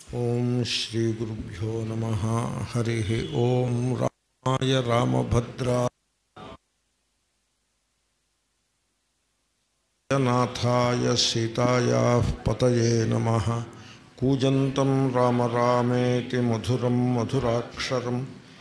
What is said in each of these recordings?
ఓం శ్రీ గురుభ్యో నమ హరి ఓం రామాయ రామభద్రా నాథాయ సీతాయా పతయే నమ కూజంతం రామ రామేతి మధురం మధురాక్షరం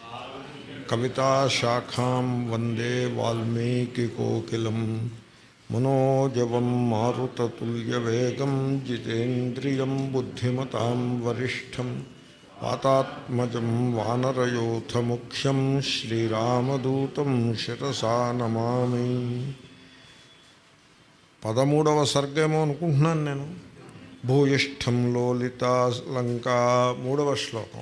కవితాశాఖాం వందే వాల్మీకికోకిలం మనోజవం మారుతతుల్యవేగం జితేంద్రియం బుద్ధిమతాం వరిష్టం వాతాత్మజం వానరయోథముఖ్యం శ్రీరామదూతం శిరసా నమామి పదమూడవ సర్గేమో అనుకుంటున్నాను నేను భూయిష్టం లోలితాలంకా మూడవ శ్లోకం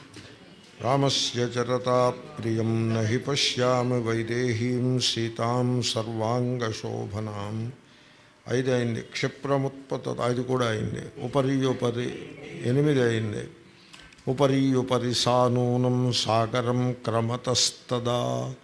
రామస్య చరతా ప్రియం నహి పశ్యామి వైదేహీం సీతాం సర్వాంగశోభనాం ఐదు అయింది క్షిప్రముత్పత ఐదు కూడా అయింది ఉపరి ఉపరి ఎనిమిది అయింది ఉపరి ఉపరి సానూనం సాగరం క్రమతస్తదా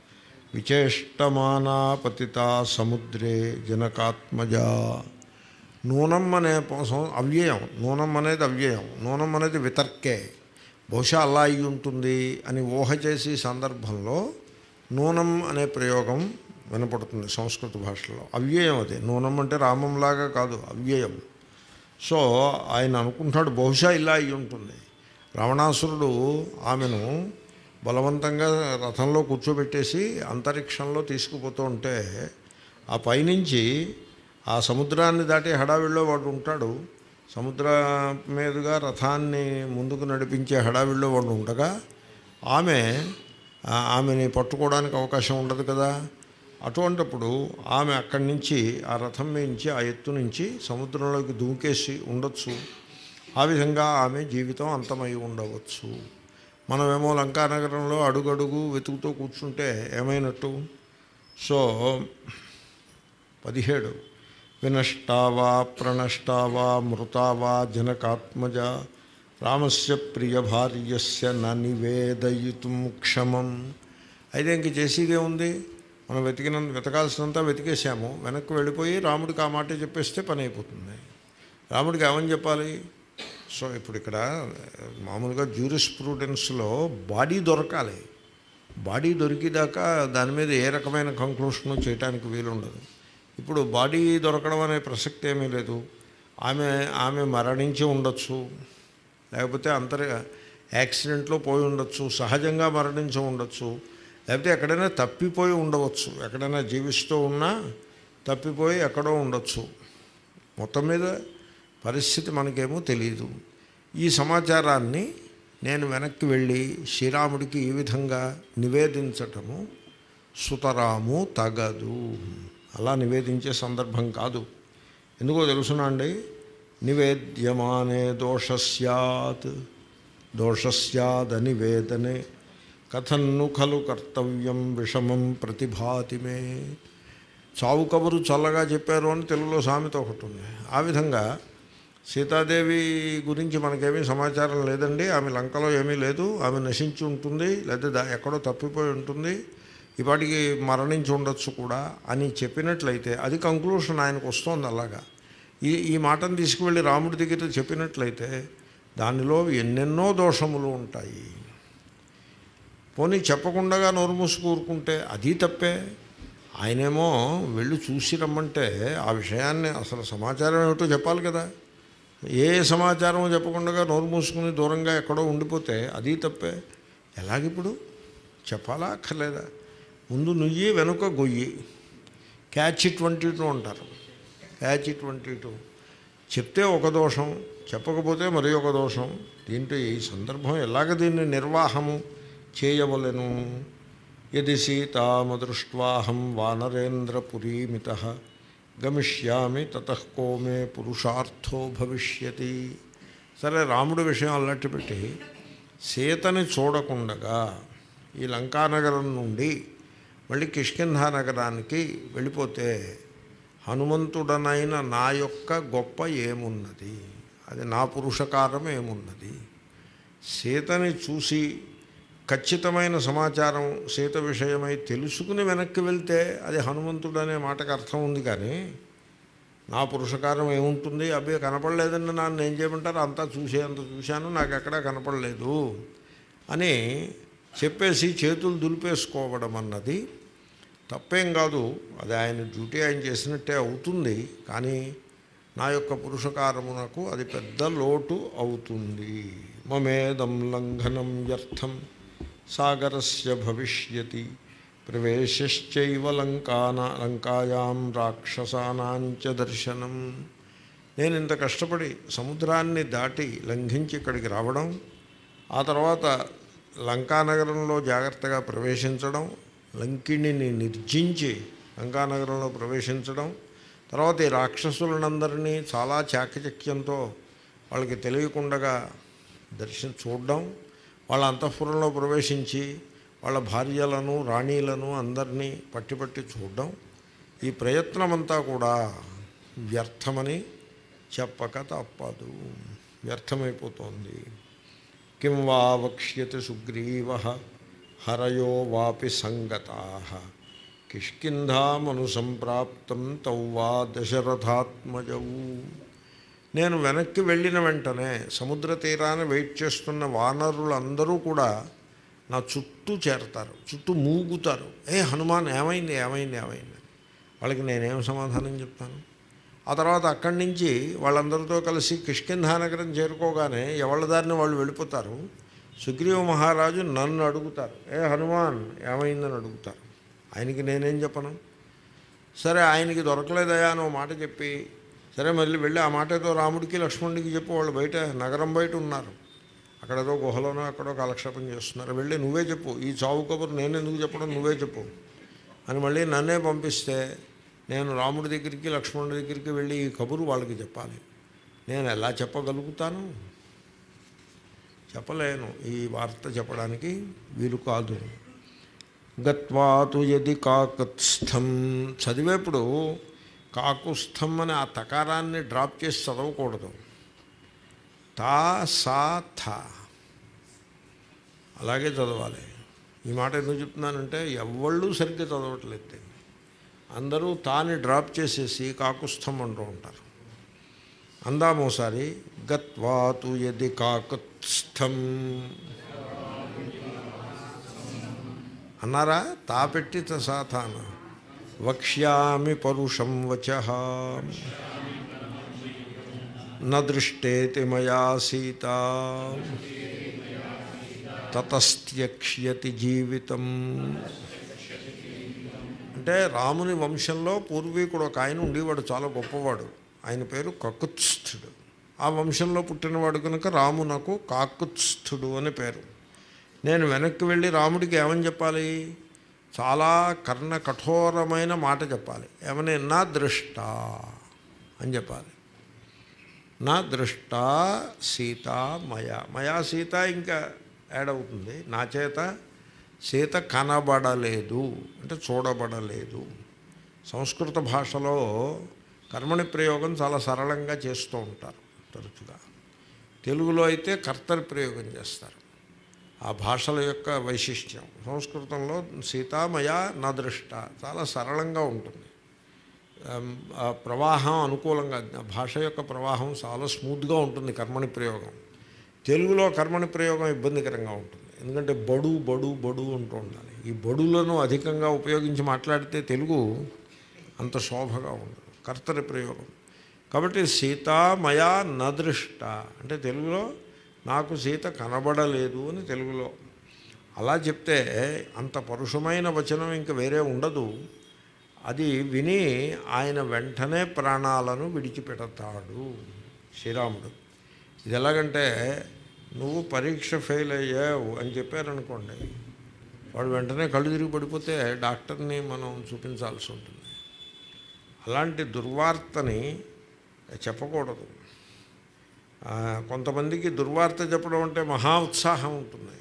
విచేష్టమానా పతితా సముద్రే జనకాత్మజా నూనం అనే కోసం అవ్యయం నూనం అనేది అవ్యయం నూనం అనేది వితర్కే బహుశా అలా అయి ఉంటుంది అని ఊహ చేసి సందర్భంలో నూనం అనే ప్రయోగం వినపడుతుంది సంస్కృత భాషలో అవ్యయం అది నూనం అంటే రామంలాగా కాదు అవ్యయం సో ఆయన అనుకుంటాడు బహుశా ఇలా అయి ఉంటుంది రావణాసురుడు ఆమెను బలవంతంగా రథంలో కూర్చోబెట్టేసి అంతరిక్షంలో తీసుకుపోతూ ఉంటే ఆ పైనుంచి ఆ సముద్రాన్ని దాటి హడావిడిలో వాడు ఉంటాడు సముద్ర మీదుగా రథాన్ని ముందుకు నడిపించే హడావిడిలో వాడు ఉండగా ఆమె ఆ- ఆమెని పట్టుకోవడానికి అవకాశం ఉండదు కదా అటువంటప్పుడు ఆమె అక్కడి నుంచి ఆ రథం నుంచి ఆ ఎత్తు నుంచి సముద్రంలోకి దూకేసి ఉండొచ్చు ఆ విధంగా ఆమె జీవితం అంతమై ఉండవచ్చు మనమేమో లంకానగరంలో అడుగడుగు వెతుకుతూ కూర్చుంటే ఏమైనట్టు సో పదిహేడు వినష్టావా ప్రణష్టావా మృతావా జనకాత్మజ రామస్య ప్రియ భార్యస్య న నివేదయితుం క్షమం అయితే ఇంక చేసేదే ఉంది మనం వెతికిన వెతకాల్సినంతా వెతికేసాము వెనక్కి వెళ్ళిపోయి రాముడికి ఆ మాట చెప్పేస్తే పని అయిపోతుంది రాముడికి ఏమని చెప్పాలి సో ఇప్పుడు ఇక్కడ మామూలుగా జ్యూరిస్ప్రూడెన్స్లో బాడీ దొరకాలి బాడీ దొరికిదాకా దాని మీద ఏ రకమైన కంక్లూషన్ చేయడానికి వీలుండదు ఇప్పుడు బాడీ దొరకడం అనే ప్రసక్తి ఏమీ లేదు ఆమె ఆమె మరణించి ఉండొచ్చు లేకపోతే అంతర్ యాక్సిడెంట్లో పోయి ఉండొచ్చు సహజంగా మరణించి ఉండొచ్చు లేకపోతే ఎక్కడైనా తప్పిపోయి ఉండవచ్చు ఎక్కడైనా జీవిస్తూ ఉన్నా తప్పిపోయి ఎక్కడో ఉండొచ్చు మొత్తం మీద పరిస్థితి మనకేమో తెలియదు ఈ సమాచారాన్ని నేను వెనక్కి వెళ్ళి శ్రీరాముడికి ఈ విధంగా నివేదించటము సుతరాము తగదు అలా నివేదించే సందర్భం కాదు ఎందుకో తెలుసునా అండి నివేద్యమానే దోష సత్ దోష సదనివేదనే కథన్ను ఖలు కర్తవ్యం విషమం ప్రతిభాతి మే చావు కబురు చల్లగా చెప్పారు అని తెలుగులో సామెత ఒకటి ఉంది ఆ విధంగా సీతాదేవి గురించి మనకేమీ సమాచారం లేదండి ఆమె లంకలో ఏమీ లేదు ఆమె నశించి ఉంటుంది లేదా దా- ఎక్కడో తప్పిపోయి ఉంటుంది ఇప్పటికి మరణించి ఉండొచ్చు కూడా అని చెప్పినట్లయితే అది కంక్లూషన్ ఆయనకు వస్తుంది అలాగా ఈ ఈ మాటను తీసుకువెళ్ళి రాముడి దగ్గర చెప్పినట్లయితే దానిలో ఎన్నెన్నో దోషములు ఉంటాయి పోనీ చెప్పకుండా నోరు మూసుకు ఊరుకుంటే అది తప్పే ఆయనేమో వెళ్ళి చూసి రమ్మంటే ఆ విషయాన్ని అసలు సమాచారం ఏమిటో చెప్పాలి కదా ఏ సమాచారం చెప్పకుండా నోరు మూసుకుని దూరంగా ఎక్కడో ఉండిపోతే అది తప్పే ఎలాగిప్పుడు చెప్పాలా అక్కర్లేదా ముందు నుయ్యి వెనుక గొయ్యి క్యాచ్ ట్వంటీ టూ అంటారు క్యాచ్ ట్వంటీ టూ చెప్తే ఒక దోషం చెప్పకపోతే మరి ఒక దోషం దీంట్లో ఈ సందర్భం ఎలాగ దీన్ని నిర్వాహము చేయవలెను యది సీతామదృష్ట్వాహం వానరేంద్రపురీమిత గమిష్యామి తతః కోమే పురుషార్థో భవిష్యతి సరే రాముడి విషయం అల్లట్టి పెట్టి సీతని చూడకుండగా ఈ లంకానగరం నుండి మళ్ళీ కిష్కింధా నగరానికి వెళ్ళిపోతే హనుమంతుడనైన నా యొక్క గొప్ప ఏమున్నది అది నా పురుషకారం ఏమున్నది సీతని చూసి ఖచ్చితమైన సమాచారం సీత విషయమై తెలుసుకుని వెనక్కి వెళ్తే అది హనుమంతుడు అనే మాటకు అర్థం ఉంది కానీ నా పురుషకారం ఏముంటుంది అబ్బే కనపడలేదండి నన్ను ఏం చేయమంటారు అంతా చూసే అంత చూశాను నాకు ఎక్కడా కనపడలేదు అని చెప్పేసి చేతులు దులిపేసుకోవడం అన్నది తప్పేం కాదు అది ఆయన డ్యూటీ ఆయన చేసినట్టే అవుతుంది కానీ నా యొక్క పురుషకారమునకు అది పెద్ద లోటు అవుతుంది మమేదం లంఘనం వ్యర్థం సాగరస్య భవిష్యతి ప్రవేశశ్చైవ లంకాన లంకాయాం రాక్షసానాంచ దర్శనం నేను ఇంత కష్టపడి సముద్రాన్ని దాటి లంఘించి ఇక్కడికి రావడం ఆ తర్వాత లంకానగరంలో జాగ్రత్తగా ప్రవేశించడం లంకిణిని నిర్జించి లంకానగరంలో ప్రవేశించడం తర్వాత ఈ రాక్షసులనందరినీ చాలా చాకచక్యంతో వాళ్ళకి తెలియకుండా దర్శనం చూడడం వాళ్ళ అంతఃపురంలో ప్రవేశించి వాళ్ళ భార్యలను రాణీలను అందరినీ పట్టి పట్టి చూడడం ఈ ప్రయత్నమంతా కూడా వ్యర్థమని చెప్పక తప్పదు వ్యర్థమైపోతోంది కిం వా వక్ష్యతి సుగ్రీవ హరయో వాపి సంగతా కిష్కింధామను సంప్రాప్తం తౌ వా దశరథాత్మజవు నేను వెనక్కి వెళ్ళిన వెంటనే సముద్ర తీరాన వెయిట్ చేస్తున్న వానరులందరూ కూడా నా చుట్టూ చేరతారు చుట్టూ మూగుతారు ఏ హనుమాన్ ఏమైంది ఏమైంది ఏమైంది వాళ్ళకి నేనేం సమాధానం చెప్తాను ఆ తర్వాత అక్కడి నుంచి వాళ్ళందరితో కలిసి కిష్కింధానగరం చేరుకోగానే ఎవళ్ళ దారిని వాళ్ళు వెళ్ళిపోతారు సుగ్రీవ మహారాజు నన్ను అడుగుతారు ఏ హనుమాన్ ఏమైందని అడుగుతారు ఆయనకి నేనేం చెప్పను సరే ఆయనకి దొరకలేదయా అని ఓ మాట చెప్పి సరే మళ్ళీ వెళ్ళి ఆ మాటతో రాముడికి లక్ష్మణుడికి చెప్పి వాళ్ళు బయట నగరం బయట ఉన్నారు అక్కడేదో గుహలోనో అక్కడో కాలక్షేపం చేస్తున్నారు వెళ్ళి నువ్వే చెప్పు ఈ చావు కబురు నేను ఎందుకు చెప్పడం నువ్వే చెప్పు అని మళ్ళీ నన్నే పంపిస్తే నేను రాముడి దగ్గరికి లక్ష్మణుడి దగ్గరికి వెళ్ళి ఈ కబురు వాళ్ళకి చెప్పాలి నేను ఎలా చెప్పగలుగుతాను చెప్పలేను ఈ వార్త చెప్పడానికి వీలు కాదు గత్వాతు యది కాకత్స్థం చదివేప్పుడు కాకుస్థం అని ఆ తకారాన్ని డ్రాప్ చేసి చదవకూడదు తా సా థ అలాగే చదవాలి ఈ మాట ఎందుకు చెప్తున్నానంటే ఎవళ్ళు సరిగ్గా చదవట్లేదు దీన్ని. అందరూ తాని డ్రాప్ చేసేసి కాకుస్థం అంటూ ఉంటారు అందామోసారి గత్వాతు యది కాకుత్స్థం అన్నారా తా పెట్టి సాతాన వక్ష్యామి పరుషం వచ నృష్టేతి మయా సీత తతస్త్యక్ష్యతి జీవితం అంటే రాముని వంశంలో పూర్వీకుడు ఒక ఆయన ఉండేవాడు చాలా గొప్పవాడు ఆయన పేరు కకుత్స్థుడు ఆ వంశంలో పుట్టినవాడు కనుక రామునకు కాకుత్స్థుడు అని పేరు నేను వెనక్కి వెళ్ళి రాముడికి ఏమని చెప్పాలి చాలా కర్ణ కఠోరమైన మాట చెప్పాలి ఏమని నా దృష్ట అని చెప్పాలి నా దృష్ట సీత మయా మయా సీత ఇంకా యాడ్ అవుతుంది నా చేత సీత కనబడలేదు అంటే చూడబడలేదు సంస్కృత భాషలో కర్మణి ప్రయోగం చాలా సరళంగా చేస్తూ ఉంటారు తరచుగా తెలుగులో అయితే కర్తరి ప్రయోగం చేస్తారు ఆ భాషల యొక్క వైశిష్ట్యం సంస్కృతంలో సీతామయ నా దృష్ట చాలా సరళంగా ఉంటుంది ఆమ్, ఆ ప్రవాహం అనుకూలంగా ఆ భాష యొక్క ప్రవాహం చాలా స్మూత్గా ఉంటుంది కర్మణి ప్రయోగం తెలుగులో కర్మణి ప్రయోగం ఇబ్బందికరంగా ఉంటుంది ఎందుకంటే బడు బడు బడు అంటూ ఉండాలి ఈ బడులను అధికంగా ఉపయోగించి మాట్లాడితే తెలుగు అంత శోభగా ఉండదు కర్తరి ప్రయోగం కాబట్టి సీతామయా నదృష్ట అంటే తెలుగులో నాకు సీత కనబడలేదు అని తెలుగులో అలా చెప్తే అంత పరుషమైన వచనం ఇంక వేరే ఉండదు అది విని ఆయన వెంటనే ప్రాణాలను విడిచిపెడతాడు శ్రీరాముడు ఇది ఎలాగంటే నువ్వు పరీక్ష ఫెయిల్ అయ్యావు అని చెప్పారనుకోండి వాడు వెంటనే కళ్ళు తిరిగి పడిపోతే డాక్టర్ని మనం చూపించాల్సి ఉంటుంది అలాంటి దుర్వార్తని చెప్పకూడదు ఆ, కొంతమందికి దుర్వార్త చెప్పడం అంటే మహా ఉత్సాహం ఉంటుంది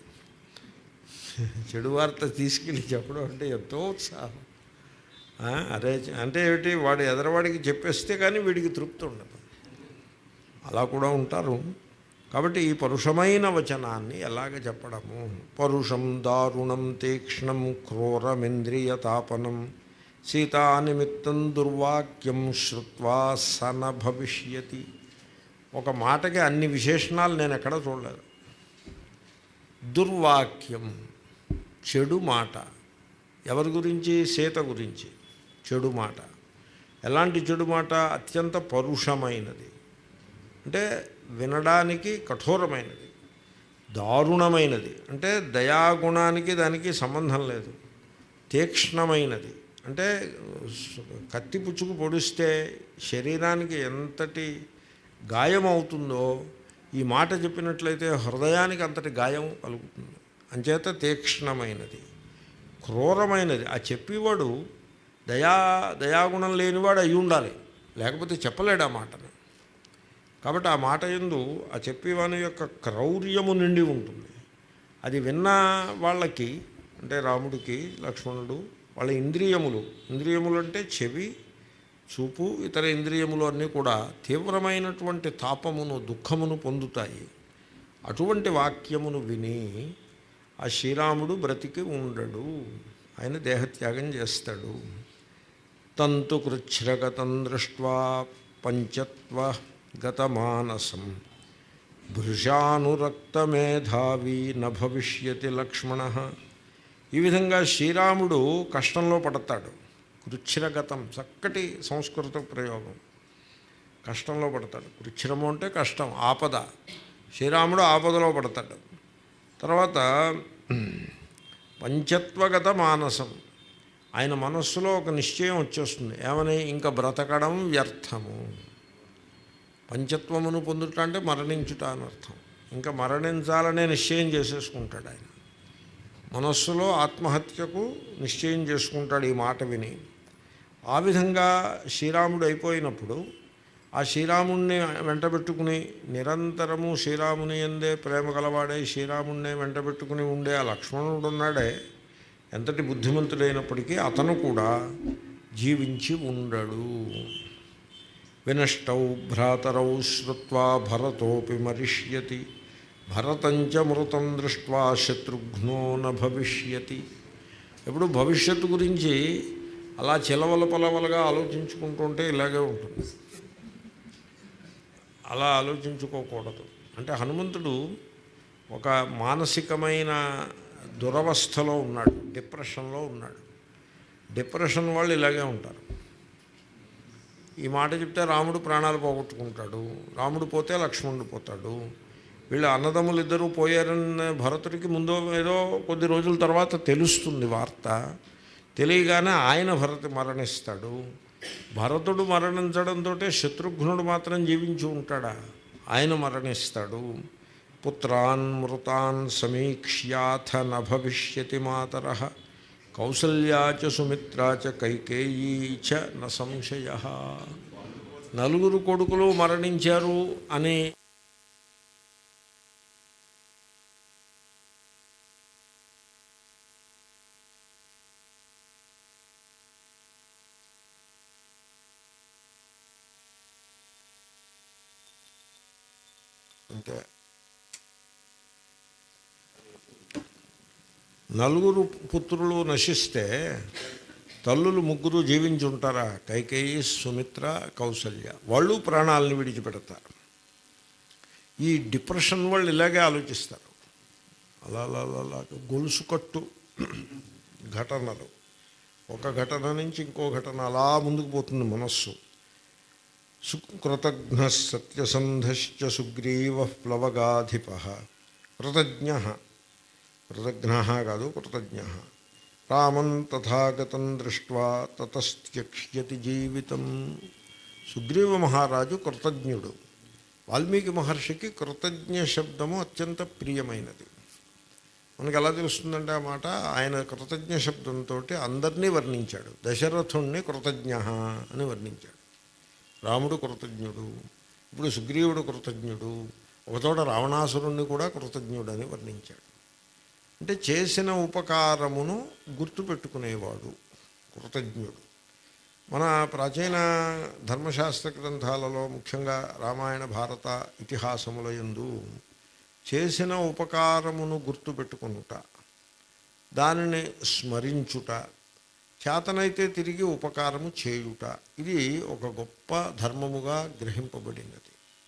చెడు వార్త తీసుకెళ్ళి చెప్పడం అంటే ఎంతో ఉత్సాహం ఆ, అరే చ- అంటే ఏమిటి వాడు ఎదరవాడికి చెప్పేస్తే కానీ వీడికి తృప్తి ఉండదు అలా కూడా ఉంటారు కాబట్టి ఈ పరుషమైన వచనాన్ని ఎలాగ చెప్పడము పరుషం దారుణం తీక్ష్ణం క్రూరమింద్రియ తాపనం సీతానిమిత్తం దుర్వాక్యం శ్రుత్వా సన భవిష్యతి ఒక మాటకి అన్ని విశేషణాలు నేను ఎక్కడ చూడలేదు దుర్వాక్యం చెడు మాట ఎవరి గురించి సీత గురించి చెడు మాట ఎలాంటి చెడు మాట అత్యంత పరుషమైనది అంటే వినడానికి కఠోరమైనది దారుణమైనది అంటే దయాగుణానికి దానికి సంబంధం లేదు తీక్ష్ణమైనది అంటే కత్తి పుచ్చుకు పొడిస్తే శరీరానికి ఎంతటి గాయం అవుతుందో ఈ మాట చెప్పినట్లయితే హృదయానికి అంతటి గాయం కలుగుతుంది అంచేత తీక్ష్ణమైనది క్రూరమైనది ఆ చెప్పేవాడు దయా దయాగుణం లేనివాడు అయి ఉండాలి లేకపోతే చెప్పలేడు ఆ మాటని కాబట్టి ఆ మాట ఎందు ఆ చెప్పేవాని యొక్క క్రౌర్యము నిండి ఉంటుంది అది విన్న వాళ్ళకి అంటే రాముడికి లక్ష్మణుడు వాళ్ళ ఇంద్రియములు ఇంద్రియములు అంటే చెవి చూపు ఇతర ఇంద్రియములు అన్నీ కూడా తీవ్రమైనటువంటి తాపమును దుఃఖమును పొందుతాయి అటువంటి వాక్యమును విని ఆ శ్రీరాముడు బ్రతికి ఉండడు ఆయన దేహత్యాగం చేస్తాడు తంతు కృచ్ఛ్రగతం దృష్ట్వా పంచత్వ గతమానసం భృషానురక్తమేధావి న భవిష్యతి లక్ష్మణ ఈ విధంగా శ్రీరాముడు కష్టంలో పడతాడు కృచ్ఛ్రగతం చక్కటి సంస్కృత ప్రయోగం కష్టంలో పడతాడు కృచ్ఛ్రము అంటే కష్టం ఆపద శ్రీరాముడు ఆపదలో పడతాడు తర్వాత పంచత్వగత మానసం ఆయన మనస్సులో ఒక నిశ్చయం వచ్చేస్తుంది ఏమని ఇంకా బ్రతకడం వ్యర్థము పంచత్వమును పొందుట అంటే మరణించుట అని అర్థం ఇంకా మరణించాలనే నిశ్చయం చేసేసుకుంటాడు ఆయన మనస్సులో ఆత్మహత్యకు నిశ్చయం చేసుకుంటాడు ఈ మాట విని ఆ విధంగా శ్రీరాముడు అయిపోయినప్పుడు ఆ శ్రీరాముణ్ణి వెంటబెట్టుకుని నిరంతరము శ్రీరాముని ఎందే ప్రేమ గలవాడే శ్రీరాముణ్ణి వెంటబెట్టుకుని ఉండే ఆ లక్ష్మణుడు ఉన్నాడే ఎంతటి బుద్ధిమంతుడైనప్పటికీ అతను కూడా జీవించి ఉండడు వినష్టౌ భ్రాతరౌ శ్రుత్వా భరతోపి మరిష్యతి భరతంచ మృతం దృష్ట్వా శత్రుఘ్నో న భవిష్యతి ఎప్పుడు భవిష్యత్తు గురించి అలా చిలవల పలవలుగా ఆలోచించుకుంటుంటే ఇలాగే ఉంటుంది అలా ఆలోచించుకోకూడదు అంటే హనుమంతుడు ఒక మానసికమైన దురవస్థలో ఉన్నాడు డిప్రెషన్లో ఉన్నాడు డిప్రెషన్ వాళ్ళు ఇలాగే ఉంటారు ఈ మాట చెప్తే రాముడు ప్రాణాలు పోగొట్టుకుంటాడు రాముడు పోతే లక్ష్మణుడు పోతాడు వీళ్ళు అన్నదమ్ములు ఇద్దరూ పోయారన్న భరతుడికి ముందు ఏదో కొద్ది రోజుల తర్వాత తెలుస్తుంది వార్త తెలియగానే ఆయన భరత మరణిస్తాడు భరతుడు మరణించడంతో శత్రుఘ్నుడు మాత్రం జీవించి ఉంటాడా ఆయన మరణిస్తాడు పుత్రాన్ మృతాన్ సమీక్ష్యాథ న భవిష్యతి మాతర కౌసల్యా చ సుమిత్రా చ కైకేయీ చ న సంశయ నలుగురు కొడుకులు మరణించారు అని అంటే నలుగురు పుత్రులు నశిస్తే తల్లులు ముగ్గురు జీవించి ఉంటారా కైకేయి సుమిత్ర కౌసల్య వాళ్ళు ప్రాణాలను విడిచిపెడతారు ఈ డిప్రెషన్ వాళ్ళు ఇలాగే ఆలోచిస్తారు అలా అలా అలా అలా గొలుసు కట్టు ఘటనలు ఒక ఘటన నుంచి ఇంకో ఘటన అలా ముందుకు పోతుంది మనస్సు సుకృతజ్ఞ సత్యసంధశ్చ సుగ్రీవ ప్లవగాధిప కృతజ్ఞ కృతజ్ఞ కాదు కృతజ్ఞ రామం తథాగతం దృష్ట్వా తతస్త్యక్ష్యతి జీవితం సుగ్రీవ మహారాజు కృతజ్ఞుడు వాల్మీకి మహర్షికి కృతజ్ఞ శబ్దము అత్యంత ప్రియమైనది మనకు ఎలా తెలుస్తుందంటే ఆ మాట ఆయన కృతజ్ఞ శబ్దంతో అందరినీ వర్ణించాడు దశరథుణ్ణి కృతజ్ఞ అని వర్ణించాడు రాముడు కృతజ్ఞుడు ఇప్పుడు సుగ్రీవుడు కృతజ్ఞుడు ఒకచోట రావణాసురుణ్ణి కూడా కృతజ్ఞుడని వర్ణించాడు అంటే చేసిన ఉపకారమును గుర్తుపెట్టుకునేవాడు కృతజ్ఞుడు మన ప్రాచీన ధర్మశాస్త్ర గ్రంథాలలో ముఖ్యంగా రామాయణ భారత ఇతిహాసముల యందు చేసిన ఉపకారమును గుర్తుపెట్టుకునుట దానిని స్మరించుట చేతనైతే తిరిగి ఉపకారము చేయుట ఇది ఒక గొప్ప ధర్మముగా గ్రహింపబడినది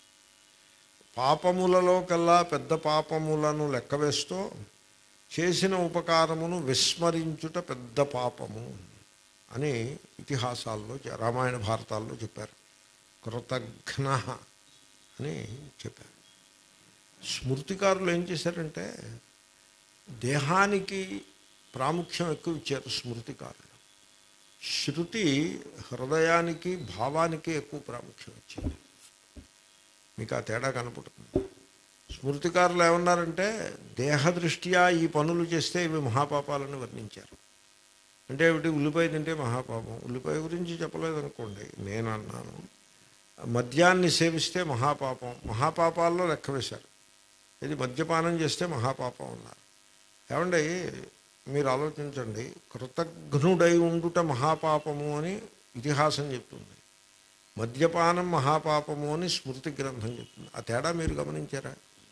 పాపములలో కల్లా పెద్ద పాపములను లెక్కవేస్తూ చేసిన ఉపకారమును విస్మరించుట పెద్ద పాపము అని ఇతిహాసాల్లో చె- రామాయణ భారతాల్లో చెప్పారు కృతఘ్న అని చెప్పారు స్మృతికారులు ఏం చేశారంటే దేహానికి ప్రాముఖ్యం ఎక్కువ ఇచ్చారు స్మృతికారులు శృతి హృదయానికి భావానికి ఎక్కువ ప్రాముఖ్యం ఇచ్చింది మీకు ఆ తేడా కనపడుతుంది స్మృతికారులు ఏమన్నారంటే దేహదృష్ట్యా ఈ పనులు చేస్తే ఇవి మహాపాపాలను వర్ణించారు అంటే ఏమిటి ఉల్లిపాయ తింటే మహాపాపం ఉల్లిపాయ గురించి చెప్పలేదనుకోండి నేను అన్నాను మద్యాన్ని సేవిస్తే మహాపాపం మహాపాపాల్లో లెక్క వేశారు ఇది మద్యపానం చేస్తే మహాపాపం అన్నారు ఏమండి మీరు ఆలోచించండి కృతఘ్నుడై ఉండుట మహాపాపము అని ఇతిహాసం చెప్తుంది మద్యపానం మహాపాపము అని స్మృతి గ్రంథం చెప్తుంది ఆ తేడా మీరు గమనించారా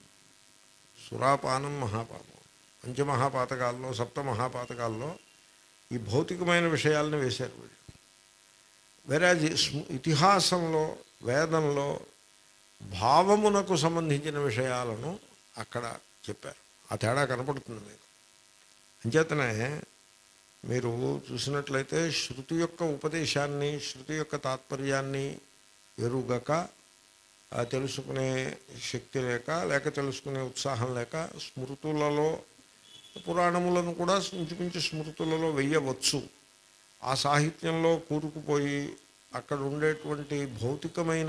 సురాపానం మహాపాపం పంచమహాపాతకాల్లో సప్త మహాపాతకాల్లో ఈ భౌతికమైన విషయాలను వేశారు వీళ్ళు వేరే ఇతిహాసంలో వేదంలో భావమునకు సంబంధించిన విషయాలను అక్కడ చెప్పారు ఆ తేడా కనపడుతుంది మీకు అంచేతనే మీరు చూసినట్లయితే శృతి యొక్క ఉపదేశాన్ని శృతి యొక్క తాత్పర్యాన్ని ఎరుగక ఆ, తెలుసుకునే శక్తి లేక లేక తెలుసుకునే ఉత్సాహం లేక స్మృతులలో పురాణములను కూడా ఇంచుమించు స్మృతులలో వెయ్యవచ్చు ఆ సాహిత్యంలో కూరుకుపోయి అక్కడ ఉండేటువంటి భౌతికమైన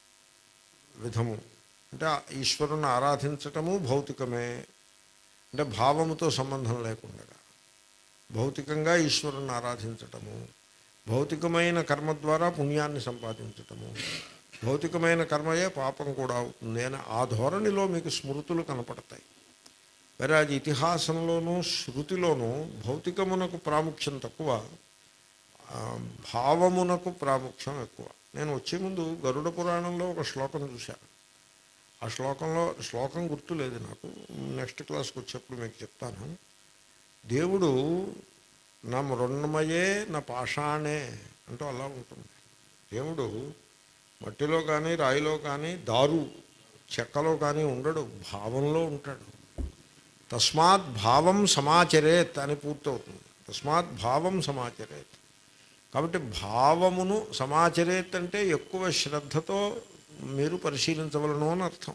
విధము అంటే ఆ ఈశ్వరుని ఆరాధించటము భౌతికమే అంటే భావముతో సంబంధం లేకుండా భౌతికంగా ఈశ్వరుని ఆరాధించటము భౌతికమైన కర్మ ద్వారా పుణ్యాన్ని సంపాదించటము భౌతికమైన కర్మయే పాపం కూడా అవుతుంది అని ఆ ధోరణిలో మీకు స్మృతులు కనపడతాయి వేరే అది ఇతిహాసంలోనూ శృతిలోనూ భౌతికమునకు ప్రాముఖ్యం తక్కువ ఆ, భావమునకు ప్రాముఖ్యం ఎక్కువ నేను వచ్చే ముందు గరుడ పురాణంలో ఒక శ్లోకం చూశాను ఆ శ్లోకంలో శ్లోకం గుర్తు లేదు నాకు నెక్స్ట్ క్లాస్కి వచ్చేప్పుడు మీకు చెప్తాను దేవుడు నా మృణ్మయే నా పాషాణే అంటూ అలా ఉంటుంది దేవుడు మట్టిలో కానీ రాయిలో కానీ దారు చెక్కలో కానీ ఉండడు భావంలో ఉంటాడు తస్మాత్ భావం సమాచరేత్ అని పూర్తవుతుంది తస్మాత్ భావం సమాచరేత్ కాబట్టి భావమును సమాచరేత్ అంటే ఎక్కువ శ్రద్ధతో మీరు పరిశీలించవలను అని అర్థం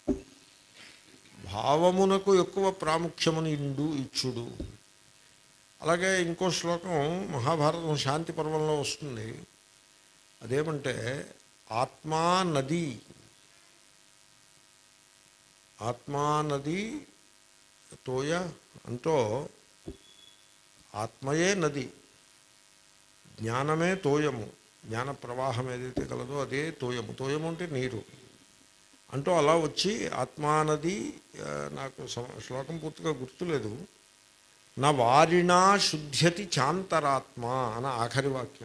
భావమునకు ఎక్కువ ప్రాముఖ్యమును ఇండు ఇచ్చుడు అలాగే ఇంకో శ్లోకం మహాభారతం శాంతి పర్వంలో వస్తుంది అదేమంటే ఆత్మా నది ఆత్మా నది తోయ అంటూ ఆత్మయే నది జ్ఞానమే తోయము జ్ఞాన ప్రవాహం ఏదైతే కలదో అదే తోయము తోయము అంటే నీరు అంటూ అలా వచ్చి ఆత్మానది ఆ, నాకు సం- శ్లోకం పూర్తిగా గుర్తులేదు నా వారిణా శుద్ధ్యతి చాంతరాత్మ అన్న ఆఖరి వాక్యం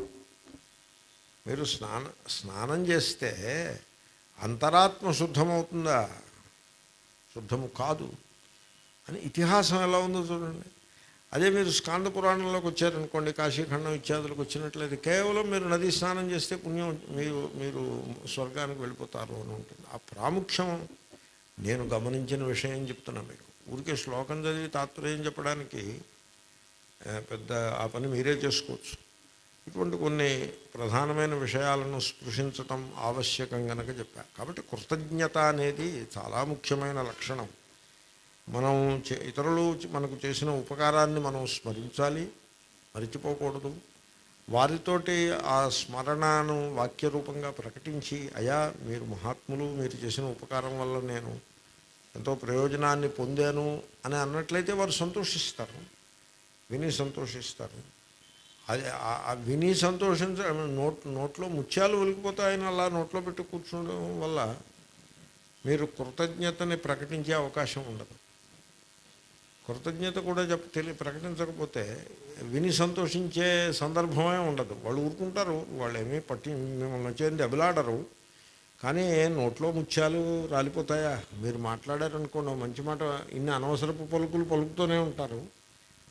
మీరు స్నాన స్నానం చేస్తే అంతరాత్మ శుద్ధమవుతుందా శుద్ధము కాదు అని ఇతిహాసం ఎలా ఉందో చూడండి అదే మీరు స్కాంద పురాణంలోకి వచ్చారనుకోండి కాశీఖండం ఇత్యాదులకు వచ్చినట్లయితే కేవలం మీరు నది స్నానం చేస్తే పుణ్యం మీరు మీరు స్వర్గానికి వెళ్ళిపోతారు అని ఉంటుంది ఆ ప్రాముఖ్యం నేను గమనించిన విషయం చెప్తున్నా మీకు ఊరికే శ్లోకం చదివి తాత్పర్యం చెప్పడానికి ఆ, పెద్ద ఆ పని మీరే చేసుకోవచ్చు ఇటువంటి కొన్ని ప్రధానమైన విషయాలను స్పృశించటం ఆవశ్యకం గనక చెప్పా కాబట్టి కృతజ్ఞత అనేది చాలా ముఖ్యమైన లక్షణం మనం చే- ఇతరులు చ- మనకు చేసిన ఉపకారాన్ని మనం స్మరించాలి మరిచిపోకూడదు వారితోటి ఆ స్మరణను వాక్యరూపంగా ప్రకటించి అయా మీరు మహాత్ములు మీరు చేసిన ఉపకారం వల్ల నేను ఎంతో ప్రయోజనాన్ని పొందాను అని అన్నట్లయితే వారు సంతోషిస్తారు విని సంతోషిస్తారు అది ఆ- ఆ విని సంతోషించ నోట్ నోట్లో ముత్యాలు ఒలికిపోతాయని అలా నోట్లో పెట్టి కూర్చోవడం వల్ల మీరు కృతజ్ఞతని ప్రకటించే అవకాశం ఉండదు కృతజ్ఞత కూడా చెప్ప తెలియ ప్రకటించకపోతే విని సంతోషించే సందర్భమే ఉండదు వాళ్ళు ఊరుకుంటారు వాళ్ళు ఏమీ పట్టి మిమ్మల్ని వచ్చేది దెబ్బలాడరు కానీ నోట్లో ముత్యాలు రాలిపోతాయా మీరు మాట్లాడారనుకోండి ఓ మంచి మాట ఇన్ని అనవసరపు పలుకులు పలుకుతూనే ఉంటారు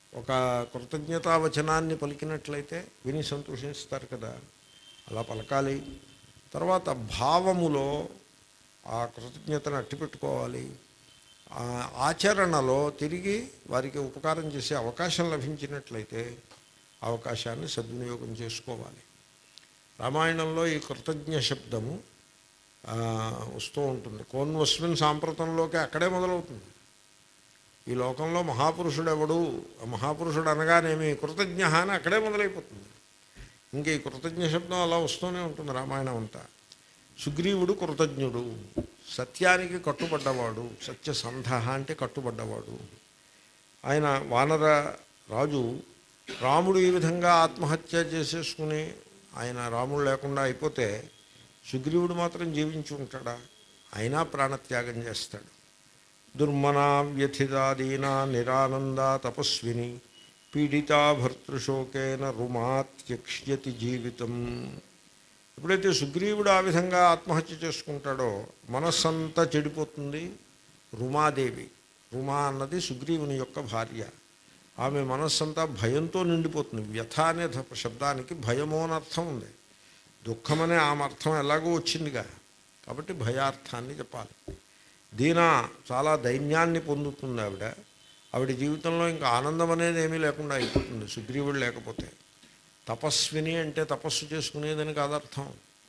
ఒక కృతజ్ఞతావచనాన్ని పలికినట్లయితే విని సంతోషిస్తారు కదా అలా పలకాలి తర్వాత భావములో ఆ కృతజ్ఞతను అట్టిపెట్టుకోవాలి ఆ ఆచరణలో తిరిగి వారికి ఉపకారం చేసే అవకాశం లభించినట్లయితే ఆ అవకాశాన్ని సద్వినియోగం చేసుకోవాలి రామాయణంలో ఈ కృతజ్ఞ శబ్దము ఆ, వస్తూ ఉంటుంది కోన్వస్మిన్ సాంప్రతంలోకి అక్కడే మొదలవుతుంది ఈ లోకంలో మహాపురుషుడు ఎవడు ఆ మహాపురుషుడు అనగానేమి కృతజ్ఞ అని అక్కడే మొదలైపోతుంది ఇంక ఈ కృతజ్ఞ శబ్దం అలా వస్తూనే ఉంటుంది రామాయణం అంతా సుగ్రీవుడు కృతజ్ఞుడు సత్యానికి కట్టుబడ్డవాడు సత్యసంధ అంటే కట్టుబడ్డవాడు ఆయన వానర రాజు రాముడు ఈ విధంగా ఆత్మహత్య చేసేసుకుని ఆయన రాముడు లేకుండా అయిపోతే సుగ్రీవుడు మాత్రం జీవించి ఉంటాడా అయినా ప్రాణత్యాగం చేస్తాడు దుర్మనా వ్యథితాదీనా నిరానంద తపస్విని పీడితా భర్తృశోకేన రుమాత్యక్ష్యతి జీవితం ఎప్పుడైతే సుగ్రీవుడు ఆ విధంగా ఆత్మహత్య చేసుకుంటాడో మనస్సంతా చెడిపోతుంది రుమాదేవి రుమా అన్నది సుగ్రీవుని యొక్క భార్య ఆమె మనస్సంతా భయంతో నిండిపోతుంది వ్యథ అనే ధ- శబ్దానికి భయము అని అర్థం ఉంది దుఃఖమనే ఆమె అర్థం ఎలాగో వచ్చిందిగా కాబట్టి భయార్థాన్ని చెప్పాలి దీన చాలా దైన్యాన్ని పొందుతుంది ఆవిడ ఆవిడ జీవితంలో ఇంకా ఆనందం అనేది ఏమీ లేకుండా అయిపోతుంది సుగ్రీవుడు లేకపోతే తపస్విని అంటే తపస్సు చేసుకునేదని కాదు అర్థం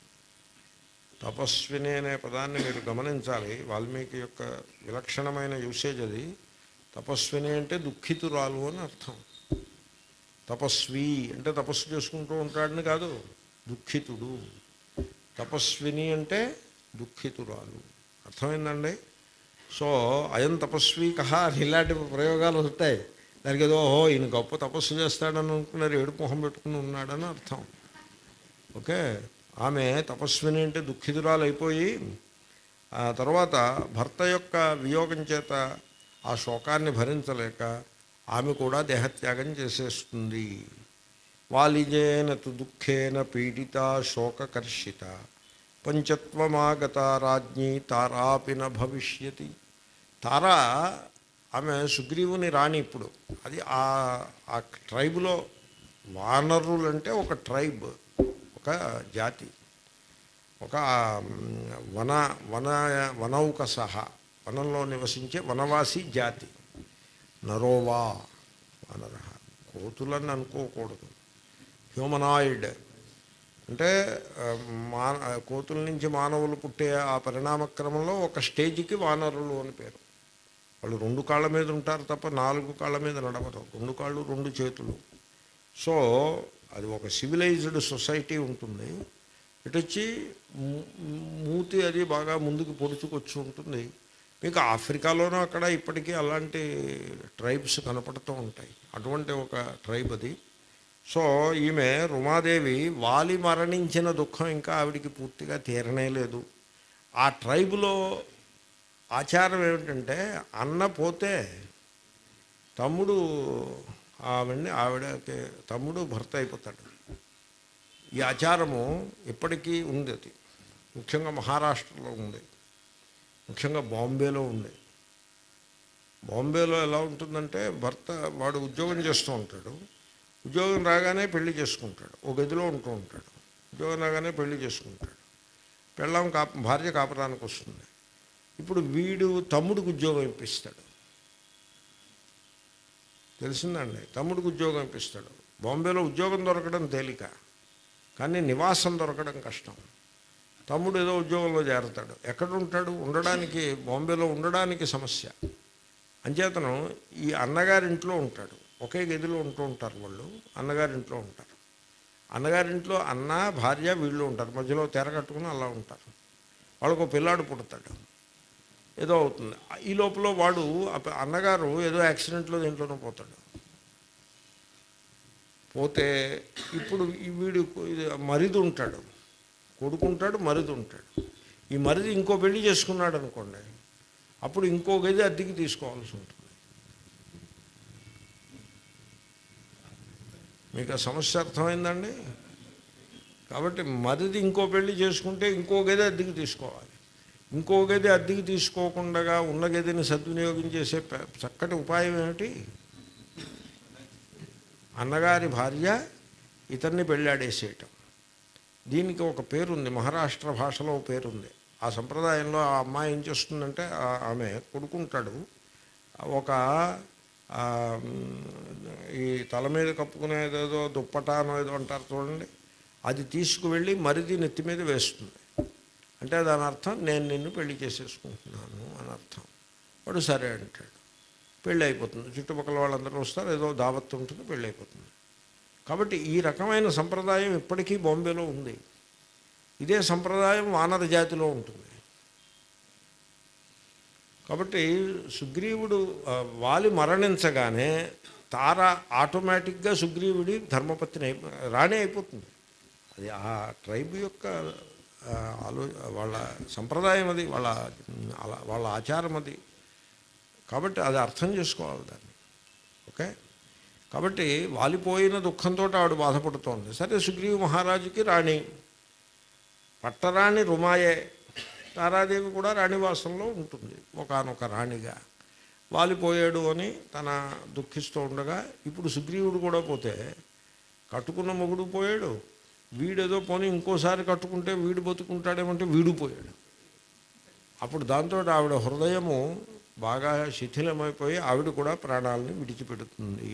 తపస్విని అనే పదాన్ని మీరు గమనించాలి వాల్మీకి యొక్క విలక్షణమైన యూసేజ్ అది తపస్విని అంటే దుఃఖితురాలు అని అర్థం తపస్వి అంటే తపస్సు చేసుకుంటూ ఉంటాడని కాదు దుఃఖితుడు తపస్విని అంటే దుఃఖితురాలు అర్థమైందండి సో అయం తపస్వి కహ అని ఇలాంటి ప్రయోగాలు వస్తాయి దానికి ఏదో ఓహో ఈయన గొప్ప తపస్సు చేస్తాడని అనుకున్నారు ఏడుపు మొహం పెట్టుకుని ఉన్నాడని అర్థం ఓకే ఆమె తపస్విని అంటే దుఃఖితురాలు అయిపోయి ఆ తర్వాత భర్త యొక్క వియోగం చేత ఆ శోకాన్ని భరించలేక ఆమె కూడా దేహత్యాగం చేసేస్తుంది వాలిజేన తు దుఃఖేన పీడిత శోకకర్షిత పంచత్వమాగత రాజ్ఞి తారాపిన భవిష్యతి తారా ఆమె సుగ్రీవుని రాణి ఇప్పుడు అది ఆ ఆ ట్రైబ్లో వానరులు అంటే ఒక ట్రైబ్ ఒక జాతి ఒక మ్, వన వన వనౌక సహా వనంలో నివసించే వనవాసి జాతి నరోవా వనర కోతులని అనుకోకూడదు హ్యూమనాయిడ్ అంటే ఆ, మా కోతుల నుంచి మానవులు పుట్టే ఆ పరిణామ క్రమంలో ఒక స్టేజ్కి వానరులు అని పేరు వాళ్ళు రెండు కాళ్ళ మీద ఉంటారు తప్ప నాలుగు కాళ్ళ మీద నడవరు రెండు కాళ్ళు రెండు చేతులు సో అది ఒక సివిలైజ్డ్ సొసైటీ ఉంటుంది ఇటు వచ్చి మూ- మూతి అది బాగా ముందుకు పొడుచుకొచ్చి ఉంటుంది మీకు ఆఫ్రికాలోనూ అక్కడ ఇప్పటికీ అలాంటి ట్రైబ్స్ కనపడుతూ ఉంటాయి అటువంటి ఒక ట్రైబ్ అది సో ఈమె రుమాదేవి వాలి మరణించిన దుఃఖం ఇంకా ఆవిడికి పూర్తిగా తీరనే లేదు ఆ ట్రైబులో ఆచారం ఏమిటంటే అన్న పోతే తమ్ముడు ఆవిడ్ని ఆవిడకి తమ్ముడు భర్త అయిపోతాడు ఈ ఆచారము ఇప్పటికీ ఉంది అది ముఖ్యంగా మహారాష్ట్రలో ఉంది ముఖ్యంగా బాంబేలో ఉంది బాంబేలో ఎలా ఉంటుందంటే భర్త వాడు ఉద్యోగం చేస్తూ ఉంటాడు ఉద్యోగం రాగానే పెళ్లి చేసుకుంటాడు ఒక గదిలో ఉంటూ ఉంటాడు ఉద్యోగం రాగానే పెళ్లి చేసుకుంటాడు పెళ్ళాం కాప భార్య కాపరానికి వస్తుంది ఇప్పుడు వీడు తమ్ముడికి ఉద్యోగం ఇప్పిస్తాడు తెలిసిందండి తమ్ముడికి ఉద్యోగం ఇప్పిస్తాడు బాంబేలో ఉద్యోగం దొరకడం తేలిక కానీ నివాసం దొరకడం కష్టం తమ్ముడు ఏదో ఉద్యోగంలో చేరతాడు ఎక్కడ ఉంటాడు ఉండడానికి బాంబేలో ఉండడానికి సమస్య అంచేతను ఈ అన్నగారింట్లో ఉంటాడు ఒకే గదిలో ఉంటూ ఉంటారు వాళ్ళు అన్నగారింట్లో ఉంటారు అన్నగారింట్లో అన్న భార్య వీళ్ళు ఉంటారు మధ్యలో తెర కట్టుకుని అలా ఉంటారు వాళ్ళకు పిల్లాడు పుడతాడు ఏదో అవుతుంది ఈ లోపల వాడు ఆ ప- అన్నగారు ఏదో యాక్సిడెంట్లో దీంట్లోనూ పోతాడు పోతే ఇప్పుడు ఈ వీడు ఇది మరిది ఉంటాడు కొడుకుంటాడు మరిది ఉంటాడు ఈ మరిది ఇంకో పెళ్లి చేసుకున్నాడు అనుకోండి అప్పుడు ఇంకో గది అద్దెకి తీసుకోవాల్సి ఉంటుంది మీకు ఆ సమస్య అర్థమైందండి కాబట్టి మరిది ఇంకో పెళ్లి చేసుకుంటే ఇంకో గది అద్దెకి తీసుకోవాలి ఇంకో గది అద్దెకి తీసుకోకుండా ఉన్న గదిని సద్వినియోగం చేసే పె- చక్కటి ఉపాయం ఏమిటి అన్నగారి భార్య ఇతన్ని పెళ్ళాడేసేయటం దీనికి ఒక పేరుంది మహారాష్ట్ర భాషలో ఒక పేరుంది ఆ సంప్రదాయంలో ఆ అమ్మాయి ఏం చేస్తుందంటే ఆ- ఆమె కొడుకుంటాడు ఒక ఆ, ఈ తల మీద కప్పుకునేదేదో దుప్పటానో ఏదో అంటారు చూడండి అది తీసుకువెళ్ళి మరిది నెత్తి మీద వేస్తుంది అంటే దాని అర్థం నేను నిన్ను పెళ్లి చేసేసుకుంటున్నాను అని అర్థం వాడు సరే అంటాడు పెళ్ళి అయిపోతుంది చుట్టుపక్కల వాళ్ళందరూ వస్తారు ఏదో దావత్తు ఉంటుంది పెళ్ళి అయిపోతుంది కాబట్టి ఈ రకమైన సంప్రదాయం ఇప్పటికీ బాంబేలో ఉంది ఇదే సంప్రదాయం వానర జాతిలో ఉంటుంది కాబట్టి సుగ్రీవుడు ఆ, వాలి మరణించగానే తార ఆటోమేటిక్గా సుగ్రీవుడి ధర్మపత్ని అయిపో రాణి అయిపోతుంది అది ఆ ట్రైబ్ యొక్క ఆ, ఆలో వాళ్ళ సంప్రదాయం అది వాళ్ళ అలా వాళ్ళ ఆచారం అది కాబట్టి అది అర్థం చేసుకోవాలి దాన్ని ఓకే కాబట్టి వాలిపోయిన దుఃఖంతో ఆవిడ బాధపడుతోంది సరే సుగ్రీవ మహారాజుకి రాణి పట్టరాణి రుమాయే తారాదేవి కూడా రాణివాసంలో ఉంటుంది ఒకానొక రాణిగా వాలిపోయాడు అని తన దుఃఖిస్తూ ఉండగా ఇప్పుడు సుగ్రీవుడు కూడా పోతే కట్టుకున్న మొగుడు పోయాడు వీడేదో పోనీ ఇంకోసారి కట్టుకుంటే వీడు బతుకుంటాడేమంటే వీడు పోయాడు అప్పుడు దాంతో ఆవిడ హృదయము బాగా శిథిలమైపోయి ఆవిడ కూడా ప్రాణాలని విడిచిపెడుతుంది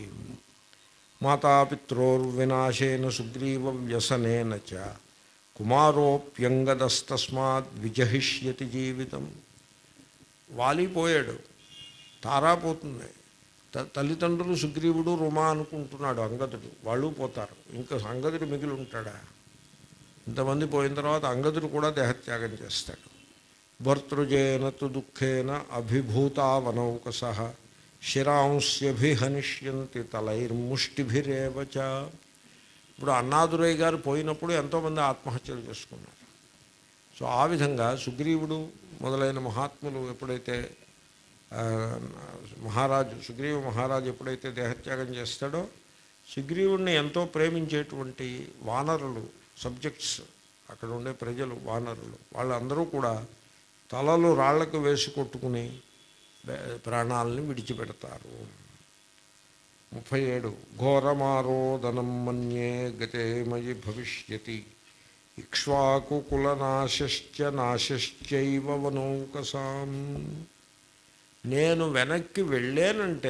మాతాపిత్రోర్వినాశేన సుగ్రీవ వ్యసనేన చ కుమారోప్యంగదస్తస్మాత్ విజహిష్యతి జీవితం వాలిపోయాడు తారా పోతుంది త- తల్లిదండ్రులు సుగ్రీవుడు రుమా అనుకుంటున్నాడు అంగదుడు వాళ్ళు పోతారు ఇంకా అంగదుడు మిగిలి ఉంటాడా ఇంతమంది పోయిన తర్వాత అంగదుడు కూడా దేహత్యాగం చేస్తాడు భర్తృజేన తు దుఃఖేన అభిభూతావనౌకస శిరాంశ్యభిహనిష్యంతి తలైర్ముష్టిభిరేవ చ ఇప్పుడు అన్నాదురయ్య గారు పోయినప్పుడు ఎంతోమంది ఆత్మహత్యలు చేసుకున్నారు సో ఆ విధంగా సుగ్రీవుడు మొదలైన మహాత్ములు ఎప్పుడైతే ఆ, మహారాజు సుగ్రీవ మహారాజు ఎప్పుడైతే దేహత్యాగం చేస్తాడో సుగ్రీవుడిని ఎంతో ప్రేమించేటువంటి వానరులు సబ్జెక్ట్స్ అక్కడ ఉండే ప్రజలు వానరులు వాళ్ళందరూ కూడా తలలు రాళ్లకు వేసి కొట్టుకుని బే- ప్రాణాలని విడిచిపెడతారు ముప్పై ఏడు ఘోరమారోదనం మన్యే గతే మయి భవిష్యతి ఇక్ష్వాకుకులనాశ్చ నాశ్చైవ వనౌకసాం నేను వెనక్కి వెళ్ళానంటే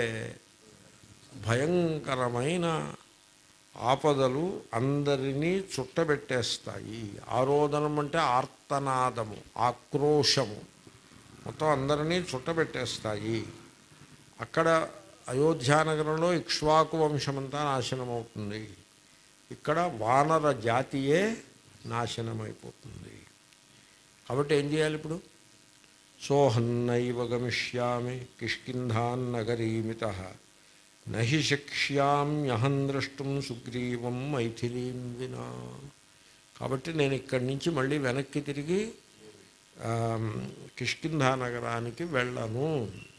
భయంకరమైన ఆపదలు అందరినీ చుట్టబెట్టేస్తాయి ఆరోదనం అంటే ఆర్తనాదము ఆక్రోశము మొత్తం అందరినీ చుట్టబెట్టేస్తాయి అక్కడ అయోధ్యానగరంలో ఇక్ష్వాకు వంశమంతా నాశనం అవుతుంది ఇక్కడ వానర జాతియే నాశనమైపోతుంది కాబట్టి ఏం చేయాలి ఇప్పుడు సోహన్నైవ గమిష్యామి కిష్కింధాన్నగరీమిత నహి శక్ష్యామ్యహం ద్రష్టుం సుగ్రీవం మైథిలీం వినా కాబట్టి నేను ఇక్కడి నుంచి మళ్ళీ వెనక్కి తిరిగి ఆ, కిష్కింధా నగరానికి వెళ్ళను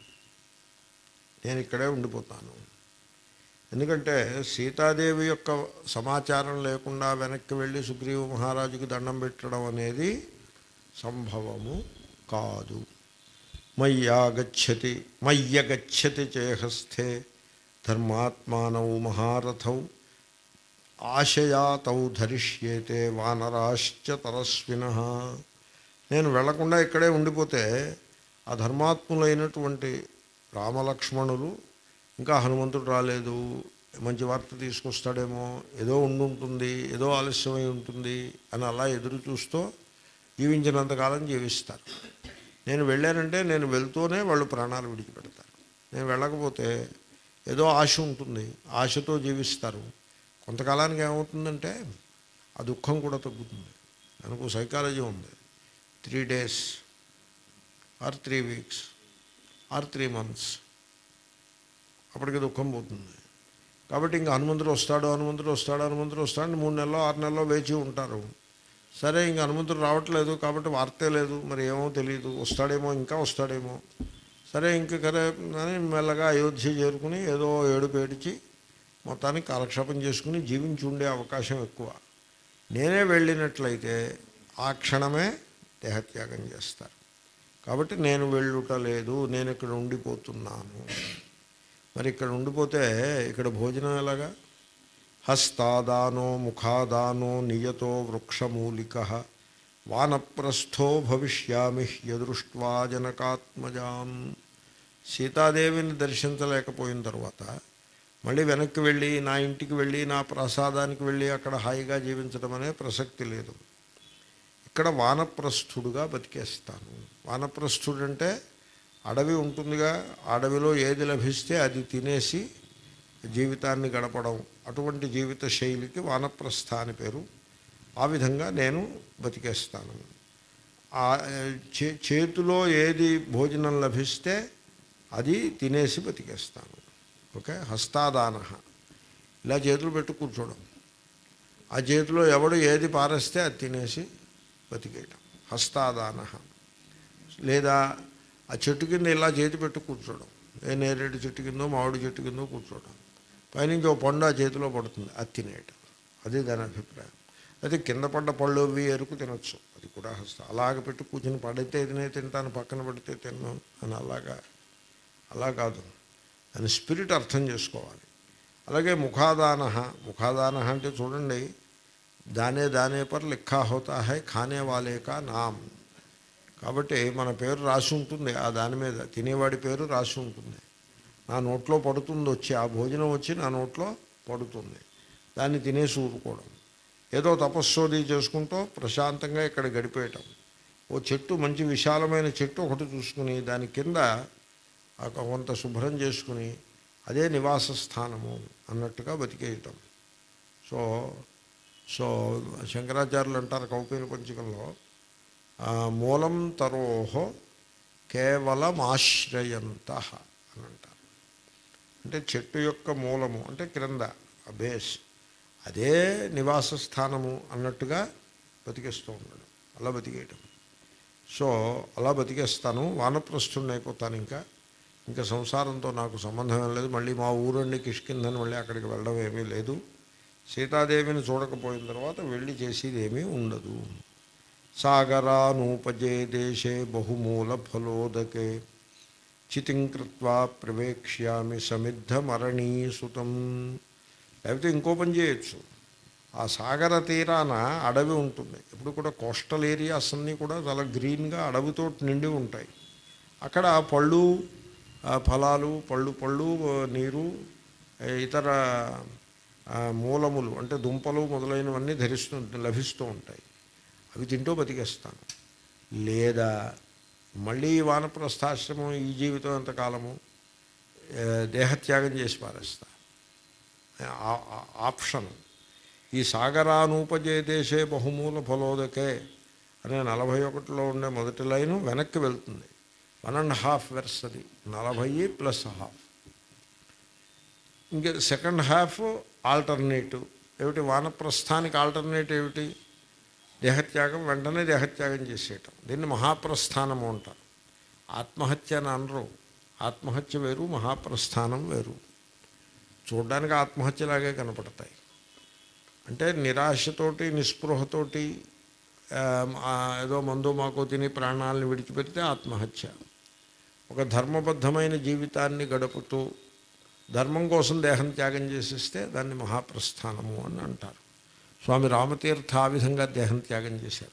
నేను ఇక్కడే ఉండిపోతాను ఎందుకంటే సీతాదేవి యొక్క సమాచారం లేకుండా వెనక్కి వెళ్ళి సుగ్రీవ మహారాజుకి దండం పెట్టడం అనేది సంభవము కాదు మయ్యాగచ్చతి మయ్యగచ్చతి చేహస్థే ధర్మాత్మానౌ మహారథౌ ఆశయా తౌ ధరిష్యేతే వానరాశ్చ తరస్విన నేను వెళ్లకుండా ఇక్కడే ఉండిపోతే ఆ ధర్మాత్ములైనటువంటి రామలక్ష్మణులు ఇంకా హనుమంతుడు రాలేదు మంచి వార్త తీసుకొస్తాడేమో ఏదో ఉండుంటుంది ఏదో ఆలస్యమై ఉంటుంది అని అలా ఎదురు చూస్తూ జీవించినంతకాలం జీవిస్తారు నేను వెళ్ళానంటే నేను వెళ్తూనే వాళ్ళు ప్రాణాలు విడిచిపెడతారు నేను వెళ్ళకపోతే ఏదో ఆశ ఉంటుంది ఆశతో జీవిస్తారు కొంతకాలానికి ఏమవుతుందంటే ఆ దుఃఖం కూడా తగ్గుతుంది దానికి సైకాలజీ ఉంది three days or three weeks or three months అప్పటికి దుఃఖం పోతుంది కాబట్టి ఇంకా హనుమంతుడు వస్తాడు హనుమంతుడు వస్తాడు హనుమంతుడు వస్తాడు మూడు నెలలో ఆరు నెలలో వేచి ఉంటారు సరే ఇంక హనుమంతుడు రావట్లేదు కాబట్టి వార్తే లేదు మరి ఏమో తెలియదు వస్తాడేమో ఇంకా వస్తాడేమో సరే ఇంక కరే అని మెల్లగా అయోధ్య చేరుకుని ఏదో ఏడుపు ఏడిచి మొత్తానికి కాలక్షేపం చేసుకుని జీవించి ఉండే అవకాశం ఎక్కువ నేనే వెళ్ళినట్లయితే ఆ క్షణమే దేహత్యాగం చేస్తారు కాబట్టి నేను వెళ్ళుట లేదు నేను ఇక్కడ ఉండిపోతున్నాను మరి ఇక్కడ ఉండిపోతే ఇక్కడ భోజనం ఎలాగా హస్తాదానో ముఖాదానో నియతో వృక్షమూలిక వానప్రస్థో భవిష్యామి యదృష్ట్వా జనకాత్మజాం సీతాదేవిని దర్శించలేకపోయిన తర్వాత మళ్ళీ వెనక్కి వెళ్ళి నా ఇంటికి వెళ్ళి నా ప్రసాదానికి వెళ్ళి అక్కడ హాయిగా జీవించడం అనే ప్రసక్తి లేదు ఇక్కడ వానప్రస్థుడుగా బతికేస్తాను వానప్రస్థుడు అంటే అడవి ఉంటుందిగా అడవిలో ఏది లభిస్తే అది తినేసి జీవితాన్ని గడపడం అటువంటి జీవిత శైలికి వానప్రస్థ అని పేరు ఆ విధంగా నేను బతికేస్తాను ఆ చే చేతిలో ఏది భోజనం లభిస్తే అది తినేసి బతికేస్తాను ఓకే హస్తాదాన ఇలా చేతులు పెట్టు కూర్చోవడం ఆ చేతిలో ఎవడు ఏది పారేస్తే అది తినేసి బతికేయటం హస్తాదాన లేదా ఆ చెట్టు కింద ఇలా చేతి పెట్టి కూర్చోవడం ఏ నేరేడు చెట్టు కిందో మామిడి చెట్టు కిందో కూర్చోవడం పైనుంచి ఓ పండు ఆ చేతిలో పడుతుంది అది తినేయటం అది దాని అభిప్రాయం అయితే కింద పడ్డ పళ్ళు అవి ఎరుకు తినొచ్చు అది కూడా హస్త అలాగ పెట్టి కూర్చుని పడితే తినే తింటాను పక్కన పడితే తిన్నాను అని అలాగా అలా కాదు దాని స్పిరిట్ అర్థం చేసుకోవాలి అలాగే ముఖాదాన ముఖాదాన అంటే చూడండి దానే దానే పర్ లిఖా హోతా హై ఖానే వాలే కా నామ్ కాబట్టి మన పేరు రాసి ఉంటుంది ఆ దాని మీద తినేవాడి పేరు రాసి ఉంటుంది నా నోట్లో పడుతుంది వచ్చి ఆ భోజనం వచ్చి నా నోట్లో పడుతుంది దాన్ని తినేసి ఊరుకోవడం ఏదో తపస్సోది చేసుకుంటూ ప్రశాంతంగా ఇక్కడ గడిపేయటం ఓ చెట్టు మంచి విశాలమైన చెట్టు ఒకటి చూసుకుని దాని కింద ఆ కొంత శుభ్రం చేసుకుని అదే నివాస స్థానము అన్నట్టుగా బతికేయటం సో సో శంకరాచార్యులు అంటారు కౌపీన పంచకంలో ఆ, మూలం తరోహో కేవలం ఆశ్రయంత అని అంటారు అంటే చెట్టు యొక్క మూలము అంటే క్రింద ఆ బేస్ అదే నివాస స్థానము అన్నట్టుగా బతికేస్తూ ఉన్నాడు అలా బతికేయటం సో అలా బతికేస్తాను వానప్రస్థుడిని అయిపోతాను ఇంకా ఇంకా సంసారంతో నాకు సంబంధం ఏం లేదు మళ్ళీ మా ఊరండి కిష్కిందని మళ్ళీ అక్కడికి వెళ్ళడం ఏమీ లేదు సీతాదేవిని చూడకపోయిన తర్వాత వెళ్ళి చేసేది ఏమీ ఉండదు సాగరానూపజే దేశే బహుమూల ఫలోదకే చితిం కృత్వా ప్రవేక్ష్యామి సమిద్ధమరణీసుతం లేకపోతే ఇంకో పని చేయొచ్చు ఆ సాగర తీరాన అడవి ఉంటుంది ఇప్పుడు కూడా కోస్టల్ ఏరియాస్ అన్నీ కూడా చాలా గ్రీన్గా అడవితో నిండి ఉంటాయి అక్కడ పళ్ళు ఆ, ఫలాలు పళ్ళు పళ్ళు ఆ, నీరు ఆ, ఇతర ఆ, మూలములు అంటే దుంపలు మొదలైనవన్నీ ధరిస్తూ లభిస్తూ ఉంటాయి అవి తింటూ బతికేస్తాను లేదా మళ్ళీ ఈ వానప్రస్థాశ్రమం ఈ జీవితం ఎంతకాలము ఆ, దేహత్యాగం చేసి పారేస్తా ఆ- ఆ- ఆప్షన్ ఈ సాగరానూపజే దేశే బహుమూల ఫలోదకే అనే నలభై ఒకటిలో ఉండే మొదటి లైను వెనక్కి వెళ్తుంది వన్ అండ్ హాఫ్ వెర్స్ అది నలభై ప్లస్ హాఫ్ ఇంకా సెకండ్ హాఫ్ ఆల్టర్నేటివ్ ఏమిటి వానప్రస్థానికి ఆల్టర్నేటివ్ ఏమిటి దేహత్యాగం వెంటనే దేహత్యాగం చేసేయటం దీన్ని మహాప్రస్థానము అంటారు ఆత్మహత్య అని అనరు ఆత్మహత్య వేరు మహాప్రస్థానం వేరు చూడడానికి ఆత్మహత్యలాగే కనపడతాయి అంటే నిరాశతోటి నిస్పృహతోటి ఆ, ఆ, ఏదో మందు మాకు తిని ప్రాణాలను విడిచిపెడితే ఆత్మహత్య ఒక ధర్మబద్ధమైన జీవితాన్ని గడుపుతూ ధర్మం కోసం దేహం త్యాగం చేసేస్తే దాన్ని మహాప్రస్థానము అని అంటారు స్వామి రామతీర్థ ఆ విధంగా దేహం త్యాగం చేశారు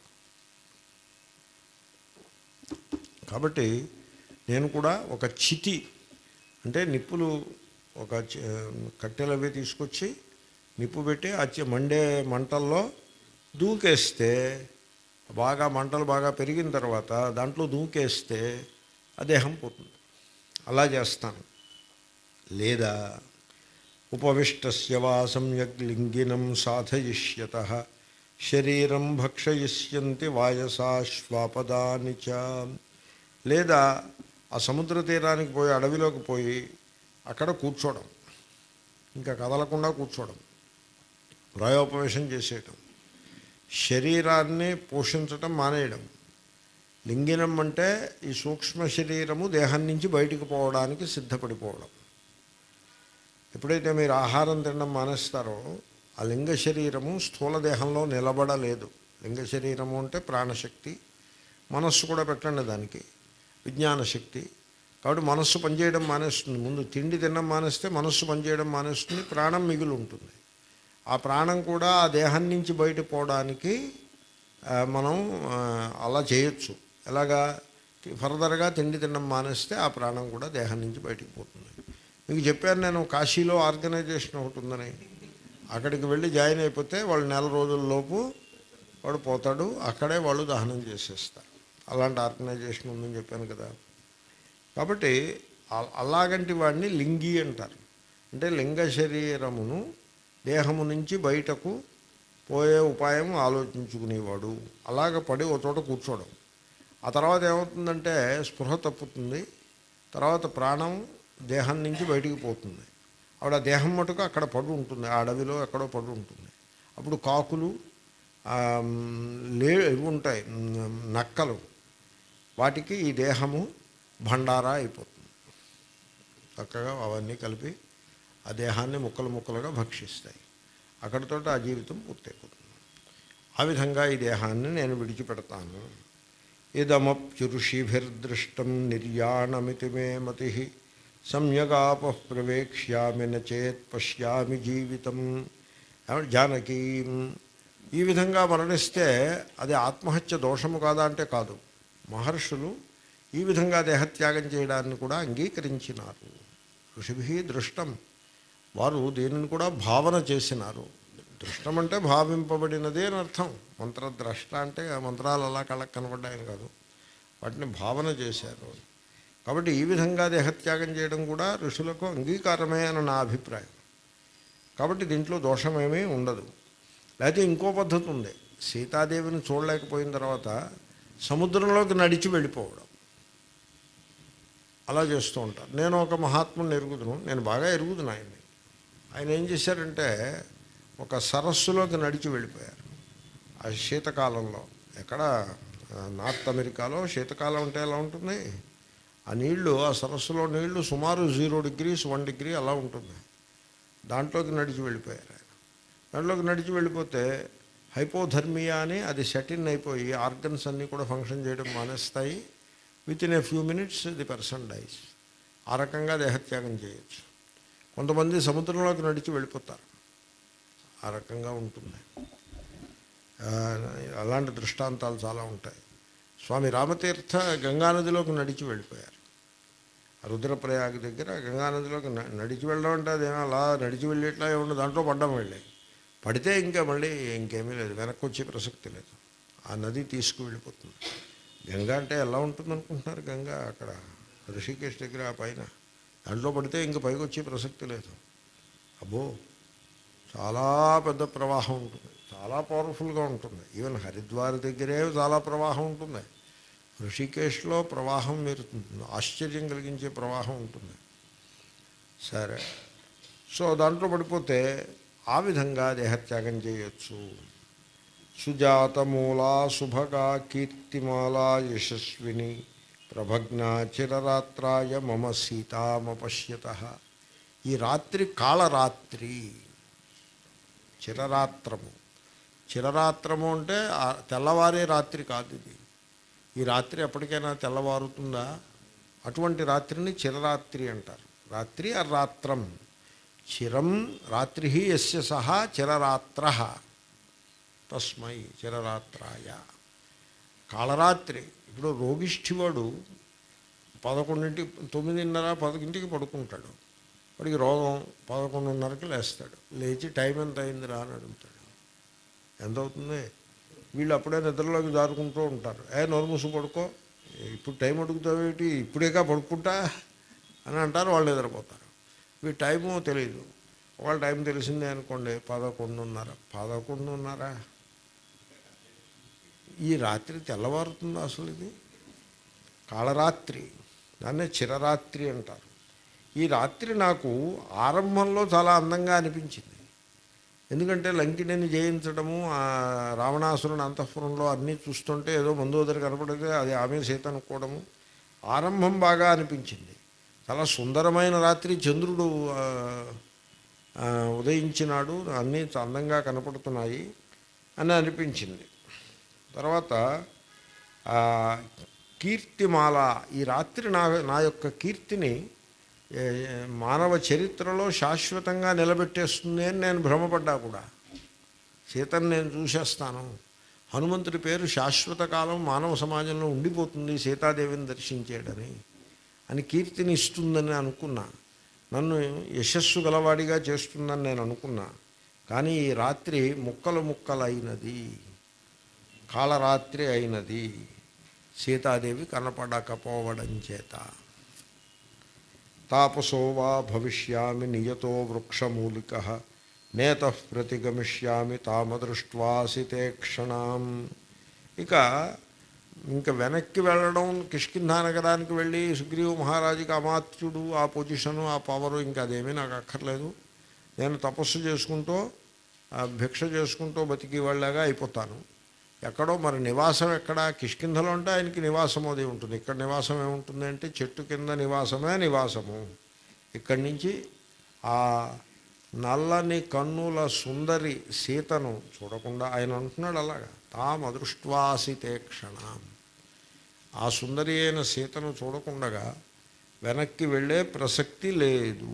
కాబట్టి నేను కూడా ఒక చితి అంటే నిప్పులు ఒక చ- కట్టెలు అవి తీసుకొచ్చి నిప్పు పెట్టి ఆ చి- మండే మంటల్లో దూకేస్తే బాగా మంటలు బాగా పెరిగిన తర్వాత దాంట్లో దూకేస్తే ఆ దేహం పోతుంది అలా చేస్తాను లేదా ఉపవిష్టస్య వా సమ్యక్ లింగినం సాధయిష్యత శరీరం భక్షయిష్యంతి వాయసాశ్వాపదాని చ లేదా ఆ సముద్ర తీరానికి పోయి అడవిలోకి పోయి అక్కడ కూర్చోవడం ఇంకా కదలకుండా కూర్చోవడం ప్రాయోపవేశం చేసేయటం శరీరాన్ని పోషించటం మానేయడం లింగినం అంటే ఈ సూక్ష్మ శరీరము దేహం నుంచి బయటికి పోవడానికి సిద్ధపడిపోవడం ఎప్పుడైతే మీరు ఆహారం తినడం మానేస్తారో ఆ లింగ శరీరము స్థూల దేహంలో నిలబడలేదు లింగ శరీరము అంటే ప్రాణశక్తి మనస్సు కూడా పెట్టండి దానికి విజ్ఞాన శక్తి కాబట్టి మనస్సు పనిచేయడం మానేస్తుంది ముందు తిండి తినడం మానేస్తే మనస్సు పనిచేయడం మానేస్తుంది ప్రాణం మిగిలి ఉంటుంది ఆ ప్రాణం కూడా ఆ దేహం నుంచి బయటపోవడానికి ఆ, మనం ఆ, అలా చేయొచ్చు ఎలాగా ఫర్దర్గా తిండి తినడం మానేస్తే ఆ ప్రాణం కూడా దేహం నుంచి బయటికి పోతుంది మీకు చెప్పాను నేను కాశీలో ఆర్గనైజేషన్ ఒకటి ఉందని అక్కడికి వెళ్ళి జాయిన్ అయిపోతే వాళ్ళు నెల రోజుల లోపు వాడు పోతాడు అక్కడే వాళ్ళు దహనం చేసేస్తారు అలాంటి ఆర్గనైజేషన్ ఉందని చెప్పాను కదా కాబట్టి అ- అలాగంటి వాడిని లింగి అంటారు అంటే లింగ శరీరమును దేహము నుంచి బయటకు పోయే ఉపాయం ఆలోచించుకునేవాడు అలాగ పడి ఒక చోట కూర్చోవడం ఆ తర్వాత ఏమవుతుందంటే స్పృహ తప్పుతుంది తర్వాత ప్రాణం దేహం నుంచి బయటికి పోతుంది ఆవిడ ఆ దేహం మటుకు అక్కడ పడి ఉంటుంది ఆ అడవిలో ఎక్కడో పడి ఉంటుంది అప్పుడు కాకులు ఆ, లే ఇవి ఉంటాయి మ్, నక్కలు వాటికి ఈ దేహము భండారా అయిపోతుంది చక్కగా అవన్నీ కలిపి ఆ దేహాన్ని ముక్కలు ముక్కలుగా భక్షిస్తాయి అక్కడితో ఆ జీవితం పూర్తయిపోతుంది ఆ విధంగా ఈ దేహాన్ని నేను విడిచిపెడతాను ఇదమప్యురుషిభిర్దృష్టం నిర్యాణమితి మే మతి సమ్యగాప ప్రవేక్ష్యామి నచేత్ పశ్యామి జీవితం ఏమంటే జానకీ ఈ విధంగా మరణిస్తే అది ఆత్మహత్య దోషము కాదా అంటే కాదు మహర్షులు ఈ విధంగా దేహత్యాగం చేయడాన్ని కూడా అంగీకరించినారు ఋషిభి దృష్టం వారు దీనిని కూడా భావన చేసినారు దృష్టం అంటే భావింపబడినదే అని అర్థం మంత్రద్రష్ట అంటే ఆ మంత్రాలు అలా కళ్ళకు కనపడ్డాయని కాదు వాటిని భావన చేశారు కాబట్టి ఈ విధంగా దేహత్యాగం చేయడం కూడా ఋషులకు అంగీకారమే అని నా అభిప్రాయం కాబట్టి దీంట్లో దోషమేమీ ఉండదు లేకపోతే ఇంకో పద్ధతి ఉంది సీతాదేవిని చూడలేకపోయిన తర్వాత సముద్రంలోకి నడిచి వెళ్ళిపోవడం అలా చేస్తూ ఉంటారు నేను ఒక మహాత్ముని ఎరుగుదును నేను బాగా ఎరుగుదును ఆయన్ని ఆయన ఏం చేశారంటే ఒక సరస్సులోకి నడిచి వెళ్ళిపోయారు ఆ శీతకాలంలో ఎక్కడ ఆ, నార్త్ అమెరికాలో శీతకాలం అంటే ఎలా ఉంటుంది ఆ నీళ్లు ఆ సరస్సులో నీళ్లు సుమారు జీరో డిగ్రీస్ వన్ డిగ్రీ అలా ఉంటుంది దాంట్లోకి నడిచి వెళ్ళిపోయారు ఆయన దాంట్లోకి నడిచి వెళ్ళిపోతే హైపోధర్మియా అని అది సెటిన్ అయిపోయి ఆర్గన్స్ అన్నీ కూడా ఫంక్షన్ చేయడం మానేస్తాయి within a few minutes the person dies ఆ రకంగా దేహత్యాగం చేయొచ్చు కొంతమంది సముద్రంలోకి నడిచి వెళ్ళిపోతారు ఆ రకంగా ఉంటుంది ఆ, అలాంటి దృష్టాంతాలు చాలా ఉంటాయి స్వామి రామతీర్థ గంగానదిలోకి నడిచి వెళ్ళిపోయారు ఆ రుద్రప్రయాగ దగ్గర గంగానదిలోకి న- నడిచి వెళ్ళడం అంటే అదేమో అలా నడిచి వెళ్ళేట్లా ఏమన్నా దాంట్లో పడ్డం వెళ్ళి పడితే ఇంకా మళ్ళీ ఇంకేమీ లేదు వెనక్కి వచ్చే ప్రసక్తి లేదు ఆ నది తీసుకువెళ్ళిపోతుంది గంగా అంటే ఎలా ఉంటుంది అనుకుంటున్నారు గంగా అక్కడ ఋషికేశ్ దగ్గర ఆ పైన దాంట్లో పడితే ఇంకా పైకి వచ్చే ప్రసక్తి లేదు అబ్బో చాలా పెద్ద ప్రవాహం ఉంటుంది చాలా పవర్ఫుల్గా ఉంటుంది ఈవెన్ హరిద్వార్ దగ్గరే చాలా ప్రవాహం ఉంటుంది ఋషికేశ్లో ప్రవాహం మీరు ఆశ్చర్యం కలిగించే ప్రవాహం ఉంటుంది సరే సో దాంట్లో పడిపోతే ఆ విధంగా దేహత్యాగం చేయొచ్చు సుజాతమూలా శుభగా కీర్తిమాలా యశస్విని ప్రభగ్న చిరరాత్రాయ మమ సీతామపశ్యత ఈ రాత్రి కాళరాత్రి చిరరాత్రము చిరరాత్రము అంటే ఆ తెల్లవారే రాత్రి కాదు ఇది ఈ రాత్రి ఎప్పటికైనా తెల్లవారుతుందా అటువంటి రాత్రిని చిరరాత్రి అంటారు రాత్రి అర్రాత్రం చిరం రాత్రి ఎస్య సహా చిరరాత్ర తస్మై చిరరాత్రాయ కాళరాత్రి ఇప్పుడు రోగిష్ఠివాడు పదకొండింటి తొమ్మిదిన్నర పదకొండింటికి పడుకుంటాడు వాడికి రోగం పదకొండున్నరకి లేస్తాడు లేచి టైం ఎంత అయిందిరా అని అడుగుతాడు ఎంత అవుతుంది వీళ్ళు అప్పుడే నిద్రలోకి జారుకుంటూ ఉంటారు ఏ నోరు మూసు పడుకో ఇప్పుడు టైం అడుగుతావేటి ఇప్పుడేగా పడుకుంటా అని అంటారు వాళ్ళు నిద్రపోతారు వీడి టైము తెలియదు వాళ్ళ టైం తెలిసిందే అనుకోండి పదకొండున్నర పదకొండున్నర ఈ రాత్రి తెల్లవారుతుందా అసలు ఇది కాళరాత్రి దాన్నే చిరరాత్రి అంటారు ఈ రాత్రి నాకు ఆరంభంలో చాలా అందంగా అనిపించింది ఎందుకంటే లంకిణిని జయించడము ఆ రావణాసురుని అంతఃపురంలో అన్నీ చూస్తుంటే ఏదో మందోదరి కనపడితే అది ఆమె సీత అనుకోవడము ఆరంభం బాగా అనిపించింది చాలా సుందరమైన రాత్రి చంద్రుడు ఆ, ఆ, ఉదయించినాడు అన్నీ అందంగా కనపడుతున్నాయి అని అనిపించింది తర్వాత ఆ, కీర్తిమాల ఈ రాత్రి నా నా యొక్క కీర్తిని ఏ, మానవ చరిత్రలో శాశ్వతంగా నిలబెట్టేస్తుంది అని నేను భ్రమపడ్డా కూడా సీతను నేను చూసేస్తాను హనుమంతుడి పేరు శాశ్వత కాలం మానవ సమాజంలో ఉండిపోతుంది సీతాదేవిని దర్శించాడని అని కీర్తిని ఇస్తుందని అనుకున్నా నన్ను యశస్సు గలవాడిగా చేస్తుందని నేను అనుకున్నా కానీ ఈ రాత్రి ముక్కలు ముక్కలైనది కాలరాత్రి అయినది సీతాదేవి కనపడకపోవడం చేత తాపసో వా భవిష్యామి నియతో వృక్షమూలిక నేత ప్రతిగమిష్యామి తామదృష్ట్వాసితే క్షణం ఇక ఇంకా వెనక్కి వెళ్ళడం కిష్కింధా నగరానికి వెళ్ళి సుగ్రీవ మహారాజుకి అమాత్యుడు ఆ పొజిషను ఆ పవరు ఇంకా అదేమీ నాకు అక్కర్లేదు నేను తపస్సు చేసుకుంటూ ఆ భిక్ష చేసుకుంటూ బతికి వాళ్ళగా అయిపోతాను ఎక్కడో మరి నివాసం ఎక్కడ కిష్కింధలో అంటే ఆయనకి నివాసం అది ఉంటుంది ఇక్కడ నివాసం ఏముంటుంది అంటే చెట్టు కింద నివాసమే నివాసము ఇక్కడి నుంచి ఆ నల్లని కన్నుల సుందరి సీతను చూడకుండా ఆయన అంటున్నాడు అలాగా తాం అదృష్ట్వాసితే క్షణం ఆ సుందరి అయిన సీతను చూడకుండగా వెనక్కి వెళ్ళే ప్రసక్తి లేదు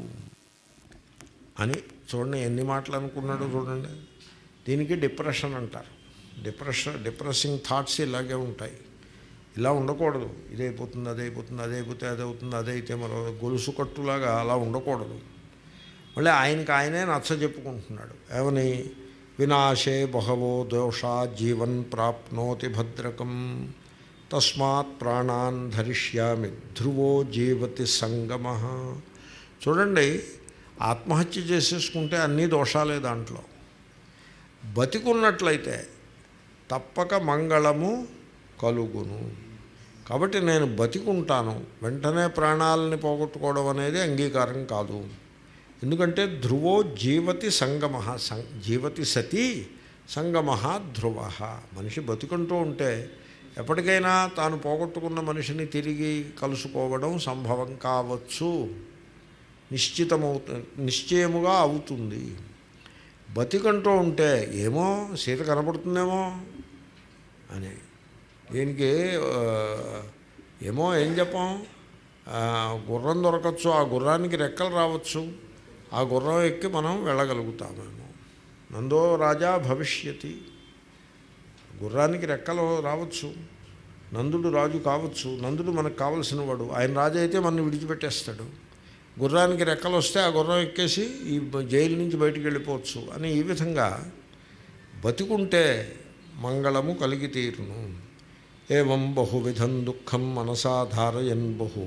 అని చూడండి ఎన్ని మాటలు అనుకున్నాడో చూడండి దీనికి డిప్రెషన్ అంటారు డిప్రెషన్ డిప్రెసింగ్ థాట్స్ ఇలాగే ఉంటాయి ఇలా ఉండకూడదు ఇదైపోతుంది అదైపోతుంది అదైపోతే అదవుతుంది అదైతే మరో గొలుసు కట్టులాగా అలా ఉండకూడదు మళ్ళీ ఆయనకి ఆయనే నచ్చ చెప్పుకుంటున్నాడు ఏమని వినాశే బహవో దోషా జీవన్ ప్రాప్నోతి భద్రకం తస్మాత్ ప్రాణాన్ ధరిష్యామి ధ్రువో జీవతి సంగమ చూడండి ఆత్మహత్య చేసేసుకుంటే అన్నీ దోషాలే దాంట్లో బతికున్నట్లయితే తప్పక మంగళము కలుగును కాబట్టి నేను బతికుంటాను వెంటనే ప్రాణాలని పోగొట్టుకోవడం అనేది అంగీకారం కాదు ఎందుకంటే ధ్రువో జీవతి సంగమ సం జీవతి సతి సంగమ ధ్రువ మనిషి బతుకుంటూ ఉంటే ఎప్పటికైనా తాను పోగొట్టుకున్న మనిషిని తిరిగి కలుసుకోవడం సంభవం కావచ్చు నిశ్చితమవుతు నిశ్చయముగా అవుతుంది బతికంటూ ఉంటే ఏమో సీత కనపడుతుందేమో అని దీనికి ఆ, ఏమో ఏం చెప్పాం ఆ, గుర్రం దొరకచ్చు ఆ గుర్రానికి రెక్కలు రావచ్చు ఆ గుర్రం ఎక్కి మనం వెళ్ళగలుగుతామేమో నందో రాజా భవిష్యతి గుర్రానికి రెక్కలు రావచ్చు నందుడు రాజు కావచ్చు నందుడు మనకు కావలసిన వాడు ఆయన రాజు అయితే మనం విడిచిపెట్టేస్తాడు గుర్రానికి రెక్కలు వస్తే ఆ గుర్రం ఎక్కేసి ఈ జైలు నుంచి బయటికి వెళ్ళిపోవచ్చు అని ఈ విధంగా బతికుంటే మంగళము కలిగి తీరును ఏం బహువిధం దుఃఖం మనసా ధారయన్ బహు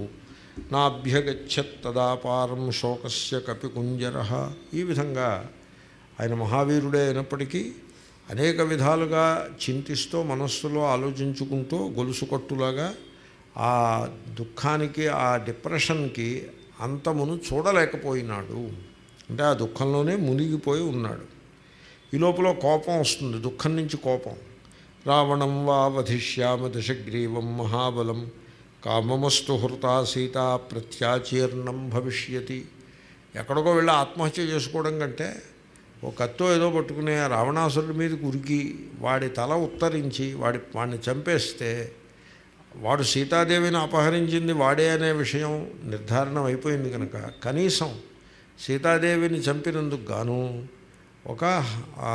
నాభ్యగచ్చత్తదాపారం శోకస్య కపికుంజర ఈ విధంగా ఆయన మహావీరుడే అయినప్పటికీ అనేక విధాలుగా చింతిస్తూ మనస్సులో ఆలోచించుకుంటూ గొలుసు కట్టులాగా ఆ దుఃఖానికి ఆ డిప్రెషన్కి అంతమును చూడలేకపోయినాడు అంటే ఆ దుఃఖంలోనే మునిగిపోయి ఉన్నాడు ఈ లోపల కోపం వస్తుంది దుఃఖం నుంచి కోపం రావణం వా వధిష్యామ దశగ్రీవం మహాబలం కామమస్తు హృతా సీత ప్రత్యాచీర్ణం భవిష్యతి ఎక్కడికో వెళ్ళి ఆత్మహత్య చేసుకోవడం కంటే ఒక కత్తో ఏదో పట్టుకునే ఆ రావణాసురుడి మీదకి ఉరికి వాడి తల ఉత్తరించి వాడి వాడిని చంపేస్తే వాడు సీతాదేవిని అపహరించింది వాడే అనే విషయం నిర్ధారణ అయిపోయింది కనుక కనీసం సీతాదేవిని చంపినందుకు గాను ఒక ఆ,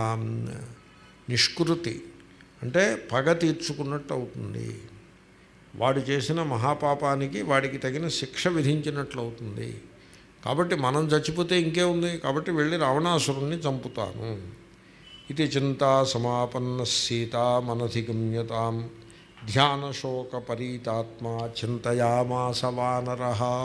నిష్కృతి అంటే పగ తీర్చుకున్నట్టు అవుతుంది వాడు చేసిన మహాపాపానికి వాడికి తగిన శిక్ష విధించినట్లు అవుతుంది కాబట్టి మనం చచ్చిపోతే ఇంకే ఉంది కాబట్టి వెళ్ళి రావణాసురుణ్ణి చంపుతాను ఇది చింతా సమాపన్న సీత మనధిగమ్యతాం ధ్యానశోక పరీతాత్మ చింతయామాస వానర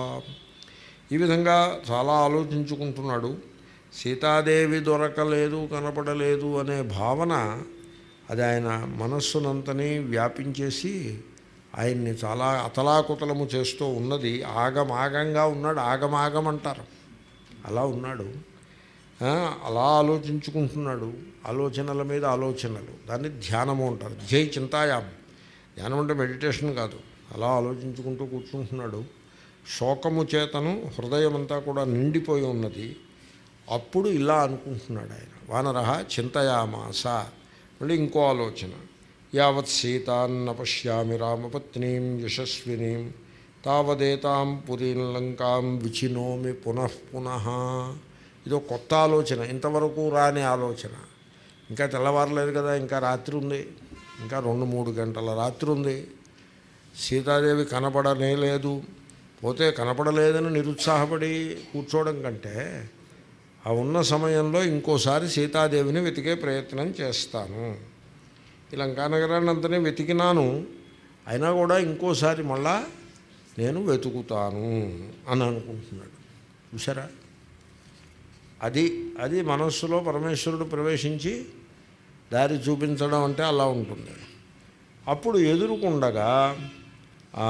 ఈ విధంగా చాలా ఆలోచించుకుంటున్నాడు సీతాదేవి దొరకలేదు కనపడలేదు అనే భావన అది ఆయన మనస్సునంతని వ్యాపించేసి ఆయన్ని చాలా అతలాకుతలము చేస్తూ ఉన్నది ఆగమాగంగా ఉన్నాడు ఆగమాగం అంటారు అలా ఉన్నాడు ఆ, అలా ఆలోచించుకుంటున్నాడు ఆలోచనల మీద ఆలోచనలు దాన్ని ధ్యానము అంటారు జై చింతాయాం ధ్యానం అంటే మెడిటేషన్ కాదు అలా ఆలోచించుకుంటూ కూర్చుంటున్నాడు శోకము చేతను హృదయం అంతా కూడా నిండిపోయి ఉన్నది అప్పుడు ఇలా అనుకుంటున్నాడు ఆయన వానరహ చింతయామాస మళ్ళీ ఇంకో ఆలోచన యావత్ సీతాన్న పశ్యామి రామపత్నీం యశస్వినీం తావదేతాం పురీం లంకాం విచినోమి పునః పునః ఇదో కొత్త ఆలోచన ఇంతవరకు రాని ఆలోచన ఇంకా తెల్లవారలేదు కదా ఇంకా రాత్రి ఉంది ఇంకా రెండు మూడు గంటల రాత్రి ఉంది సీతాదేవి కనపడనే లేదు పోతే కనపడలేదని నిరుత్సాహపడి కూర్చోవడం కంటే ఆ ఉన్న సమయంలో ఇంకోసారి సీతాదేవిని వెతికే ప్రయత్నం చేస్తాను ఈ లంకానగరాన్ని అంతనే వెతికినాను అయినా కూడా ఇంకోసారి మళ్ళా నేను వెతుకుతాను అని అనుకుంటున్నాడు చూసారా అది అది మనస్సులో పరమేశ్వరుడు ప్రవేశించి దారి చూపించడం అంటే అలా ఉంటుంది అప్పుడు ఎదురుకుండగా ఆ,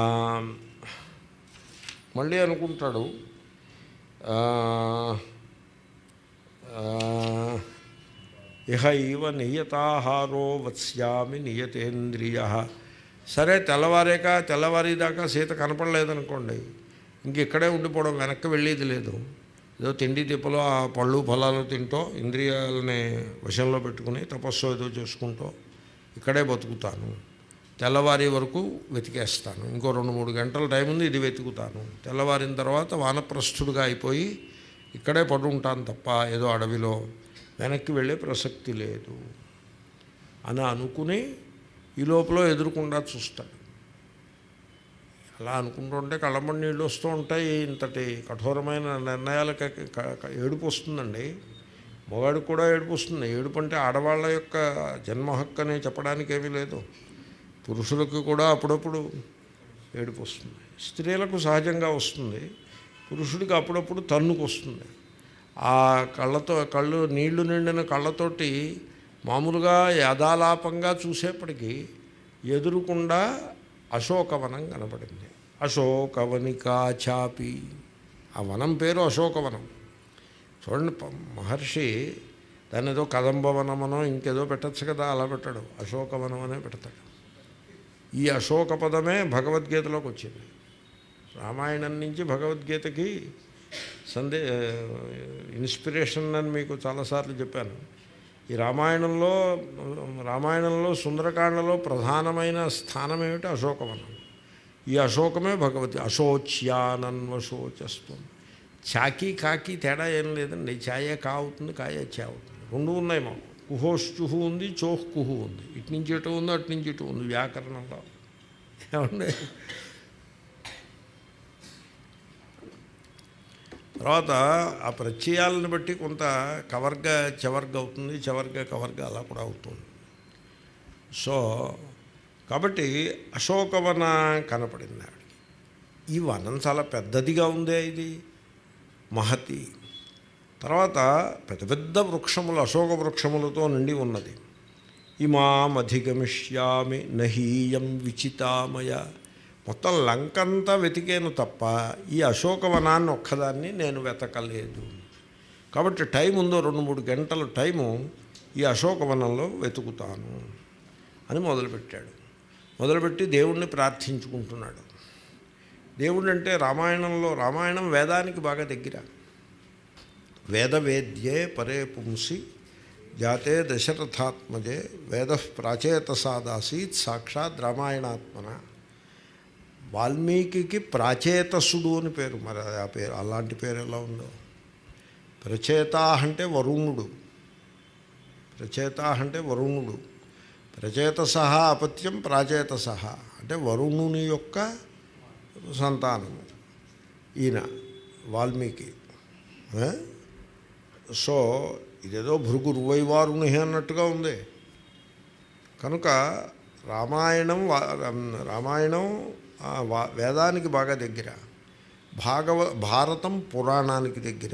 మళ్ళీ అనుకుంటాడు ఆ, ఆ, ఇహ ఇవ నియతాహారో వత్స్యామి నియతేంద్రియ సరే తెల్లవారేక తెల్లవారేదాకా సీత కనపడలేదనుకోండి ఇంక ఇక్కడే ఉండిపోవడం వెనక్కి వెళ్ళేది లేదు ఏదో తిండి తిప్పలో ఆ పళ్ళు ఫలాలు తింటూ ఇంద్రియాలని వశంలో పెట్టుకుని తపస్సు ఏదో చేసుకుంటూ ఇక్కడే బతుకుతాను తెల్లవారి వరకు వెతికేస్తాను ఇంకో రెండు మూడు గంటల టైం ఉంది ఇది వెతుకుతాను తెల్లవారిన తర్వాత వానప్రస్థుడుగా అయిపోయి ఇక్కడే పడుంటాను తప్ప ఏదో అడవిలో వెనక్కి వెళ్ళే ప్రసక్తి లేదు అని అనుకుని ఈ లోపల ఎదురుకుండా చూస్తాడు అలా అనుకుంటుంటే కళ్ళమ్మడి నీళ్ళు వస్తూ ఉంటాయి ఇంతటి కఠోరమైన నిర్ణయాలకి క- క- ఏడుపు వస్తుందండి మగాడికి కూడా ఏడుపు వస్తుంది ఏడుపు అంటే ఆడవాళ్ళ యొక్క జన్మ హక్కు అని చెప్పడానికి ఏమీ లేదు పురుషులకు కూడా అప్పుడప్పుడు ఏడుపు వస్తుంది స్త్రీలకు సహజంగా వస్తుంది పురుషుడికి అప్పుడప్పుడు తన్నుకు వస్తుంది ఆ కళ్ళతో కళ్ళు నీళ్లు నిండిన కళ్ళతోటి మామూలుగా యథాలాపంగా చూసేప్పటికీ ఎదురుకుండా అశోకవనం కనపడింది అశోకవనికా చాపి ఆ వనం పేరు అశోకవనం చూడండి ప- మహర్షి దాని ఏదో కదంబవనమనో ఇంకేదో పెట్టచ్చు కదా అలా పెట్టాడు అశోకవనం అనే పెడతాడు ఈ అశోక పదమే భగవద్గీతలోకి వచ్చింది రామాయణం నుంచి భగవద్గీతకి సందే ఇన్స్పిరేషన్ అని మీకు చాలాసార్లు చెప్పాను ఈ రామాయణంలో రామాయణంలో సుందరకాండలో ప్రధానమైన స్థానం ఏమిటి అశోకవనం ఈ అశోకమే భగవతి అశోచ్యానన్వశోచస్వం చాకి కాకి తేడా ఏం లేదండి ఛాయే కా అవుతుంది కాయే చా అవుతుంది రెండు ఉన్నాయి మాకు కుహోశ్చుహు ఉంది చోహ్ కుహు ఉంది ఇటు నుంచి ఇటు ఉంది అటు నుంచి ఇటు ఉంది వ్యాకరణంలో ఏమండి తర్వాత ఆ ప్రత్యయాలను బట్టి కొంత కవర్గ చవర్గ అవుతుంది చవర్గ కవర్గ అలా కూడా అవుతుంది సో కాబట్టి అశోకవన కనపడింది ఆవిడకి ఈ వనం చాలా పెద్దదిగా ఉందే ఇది మహతి తర్వాత పెద్ద పెద్ద వృక్షములు అశోక వృక్షములతో నిండి ఉన్నది ఇమామధిగమిష్యామి నహీయం విచితామయ మొత్తం లంకంతా వెతికాను తప్ప ఈ అశోకవనాన్ని ఒక్కదాన్ని నేను వెతకలేదు కాబట్టి టైం ఉందో రెండు మూడు గంటల టైము ఈ అశోకవనంలో వెతుకుతాను అని మొదలుపెట్టాడు మొదలుపెట్టి దేవుణ్ణి ప్రార్థించుకుంటున్నాడు దేవుడు అంటే రామాయణంలో రామాయణం వేదానికి బాగా దగ్గర వేదవేద్యే పరే పుంసి జాతే దశరథాత్మజే వేద ప్రాచేతసాదాసీత్ సాక్షాత్ రామాయణాత్మన వాల్మీకి ప్రాచేతసుడు అని పేరు మరి ఆ పేరు అలాంటి పేరు ఎలా ఉందో ప్రచేత అంటే వరుణుడు ప్రచేత అంటే వరుణుడు ప్రచేతసహ అపత్యం ప్రాచేతసహ అంటే వరుణుని యొక్క సంతానము ఈయన వాల్మీకి ఆ? సో ఇదేదో భృగురువైవారుని అన్నట్టుగా ఉంది కనుక రామాయణం వా- రామాయణం ఆ, వా- వేదానికి బాగా దగ్గర భాగవ భారతం పురాణానికి దగ్గర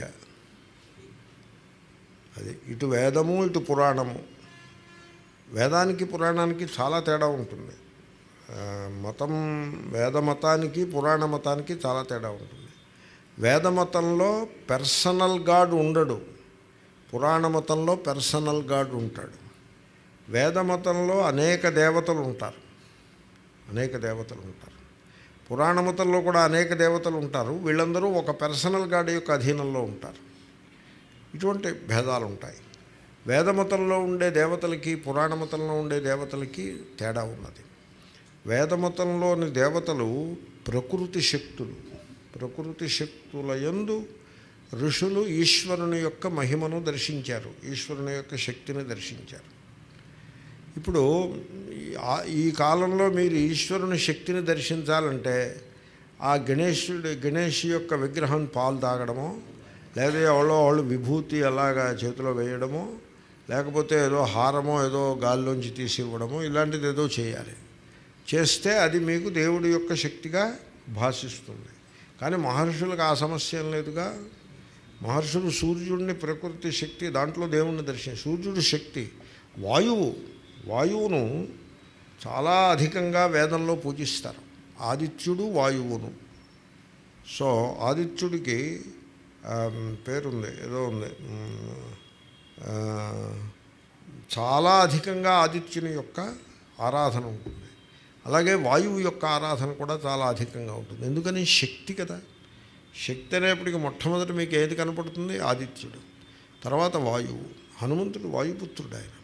అది ఇటు వేదము ఇటు పురాణము వేదానికి పురాణానికి చాలా తేడా ఉంటుంది ఆ, మతం వేద మతానికి పురాణ మతానికి చాలా తేడా ఉంటుంది వేద మతంలో పర్సనల్ గాడ్ ఉండడు పురాణ మతంలో పర్సనల్ గాడ్ ఉంటాడు వేద మతంలో అనేక దేవతలు ఉంటారు అనేక దేవతలు ఉంటారు పురాణ మతంలో కూడా అనేక దేవతలు ఉంటారు వీళ్ళందరూ ఒక పర్సనల్ గాడ్ యొక్క అధీనంలో ఉంటారు ఇటువంటి భేదాలు ఉంటాయి వేదమతంలో ఉండే దేవతలకి పురాణ మతంలో ఉండే దేవతలకి తేడా ఉన్నది వేదమతంలోని దేవతలు ప్రకృతి శక్తులు ప్రకృతి శక్తుల యందు ఋషులు ఈశ్వరుని యొక్క మహిమను దర్శించారు ఈశ్వరుని యొక్క శక్తిని దర్శించారు ఇప్పుడు ఆ- ఈ కాలంలో మీరు ఈశ్వరుని శక్తిని దర్శించాలంటే ఆ గణేశుడి గణేష్ యొక్క విగ్రహం పాలు తాగడమో లేదా ఎవరో వాళ్ళు విభూతి అలాగా చేతిలో వేయడమో లేకపోతే ఏదో హారమో ఏదో గాల్లోంచి తీసి ఇవ్వడమో ఇలాంటిది ఏదో చేయాలి చేస్తే అది మీకు దేవుడి యొక్క శక్తిగా భాషిస్తుంది కానీ మహర్షులకు ఆ సమస్య ఏం లేదుగా మహర్షులు సూర్యుడిని ప్రకృతి శక్తి దాంట్లో దేవుణ్ణి దర్శనం సూర్యుడి శక్తి వాయువు వాయువును చాలా అధికంగా వేదంలో పూజిస్తారు ఆదిత్యుడు వాయువును సో ఆదిత్యుడికి ఆ, పేరుంది ఏదో ఉంది ఉమ్, ఆ, చాలా అధికంగా ఆదిత్యుని యొక్క ఆరాధన ఉంటుంది అలాగే వాయువు యొక్క ఆరాధన కూడా చాలా అధికంగా ఉంటుంది ఎందుకని శక్తి కదా శక్తి అనేప్పటికీ మొట్టమొదటి మీకు ఏది కనపడుతుంది ఆదిత్యుడు తర్వాత వాయువు హనుమంతుడు వాయుపుత్రుడు ఆయన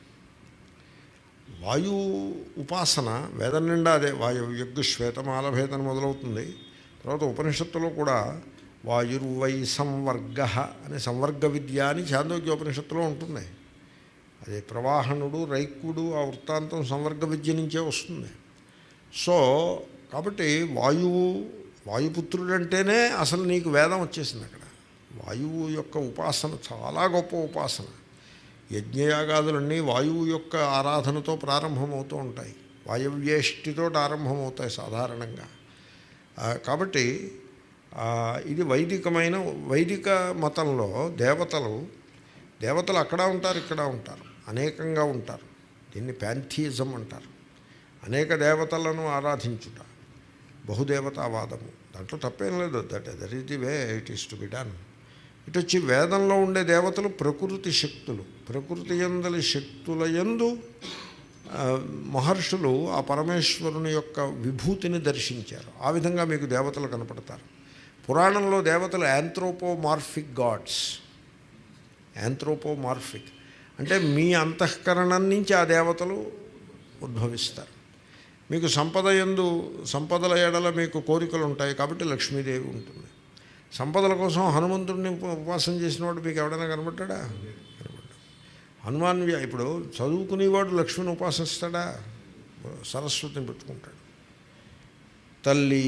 వాయువు ఉపాసన వేదం నిండా అదే వాయువు యజ్ఞ శ్వేతమాలభేదన మొదలవుతుంది తర్వాత ఉపనిషత్తులో కూడా వాయుర్వై సంవర్గ అనే సంవర్గ విద్య అని చాందోగ్యోపనిషత్తులో ఉంటుంది అది ప్రవాహనుడు రైక్కుడు ఆ వృత్తాంతం సంవర్గ విద్య నుంచే వస్తుంది సో కాబట్టి వాయువు వాయుపుత్రుడు అంటేనే అసలు నీకు వేదం వచ్చేసింది అక్కడ వాయువు యొక్క ఉపాసన చాలా గొప్ప ఉపాసన యజ్ఞయాగాదులన్నీ వాయువు యొక్క ఆరాధనతో ప్రారంభమవుతూ ఉంటాయి వాయవ్యేష్టితో ఆరంభమవుతాయి సాధారణంగా ఆ, కాబట్టి ఆ, ఇది వైదికమైన వైదిక మతంలో దేవతలు దేవతలు అక్కడ ఉంటారు ఇక్కడ ఉంటారు అనేకంగా ఉంటారు దీన్ని ప్యాంథియిజం అంటారు అనేక దేవతలను ఆరాధించుట బహుదేవతావాదము దాంట్లో తప్పేం లేదు that that is the way it is to be done ఇటు వచ్చి వేదంలో ఉండే దేవతలు ప్రకృతి శక్తులు ప్రకృతి ఎందలి శక్తుల యందు ఆ, మహర్షులు ఆ పరమేశ్వరుని యొక్క విభూతిని దర్శించారు ఆ విధంగా మీకు దేవతలు కనపడతారు పురాణంలో దేవతలు యాంథ్రోపోమార్ఫిక్ గాడ్స్ యాంథ్రోపోమార్ఫిక్ అంటే మీ అంతఃకరణం నుంచి ఆ దేవతలు ఉద్భవిస్తారు మీకు సంపద ఎందు సంపదల ఎడల మీకు కోరికలు ఉంటాయి కాబట్టి లక్ష్మీదేవి ఉంటుంది సంపదల కోసం హనుమంతుడిని ఉప- ఉపాసన చేసినవాడు మీకు ఎవడైనా కనబడ్డా కనబడ్డా హనుమాన్ వ్య- ఇప్పుడు చదువుకునేవాడు లక్ష్మిని ఉపాసిస్తాడా సరస్వతిని పెట్టుకుంటాడు తల్లి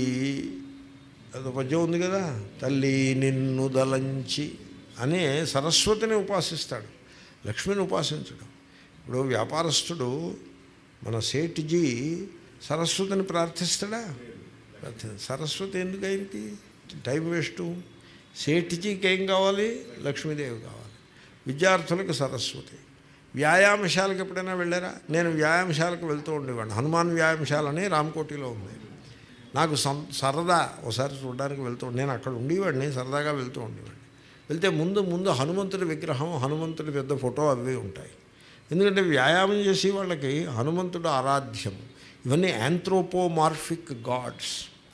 అదో పద్యం ఉంది కదా తల్లి నిన్ను దలంచి అని సరస్వతిని ఉపాసిస్తాడు లక్ష్మిని ఉపాసించడం ఇప్పుడు వ్యాపారస్తుడు మన సేఠ్జీ సరస్వతిని ప్రార్థిస్తాడా ప్రార్థి సరస్వతి ఎందుకు ఆయనకి టైం వేస్ట్ సేఠ్జీకి ఏం కావాలి లక్ష్మీదేవి కావాలి విద్యార్థులకు సరస్వతి వ్యాయామశాలకు ఎప్పుడైనా వెళ్ళారా నేను వ్యాయామశాలకు వెళ్తూ ఉండేవాడిని హనుమాన్ వ్యాయామశాలని రామకోటిలో ఉంది నాకు సం సరదా ఒకసారి చూడడానికి వెళ్తూ నేను అక్కడ ఉండేవాడిని సరదాగా వెళ్తూ ఉండేవాడిని వెళ్తే ముందు ముందు హనుమంతుడి విగ్రహం హనుమంతుడి పెద్ద ఫోటో అవి ఉంటాయి ఎందుకంటే వ్యాయామం చేసే వాళ్ళకి హనుమంతుడు ఆరాధ్యం ఇవన్నీ యాంథ్రోపోమార్ఫిక్ గాడ్స్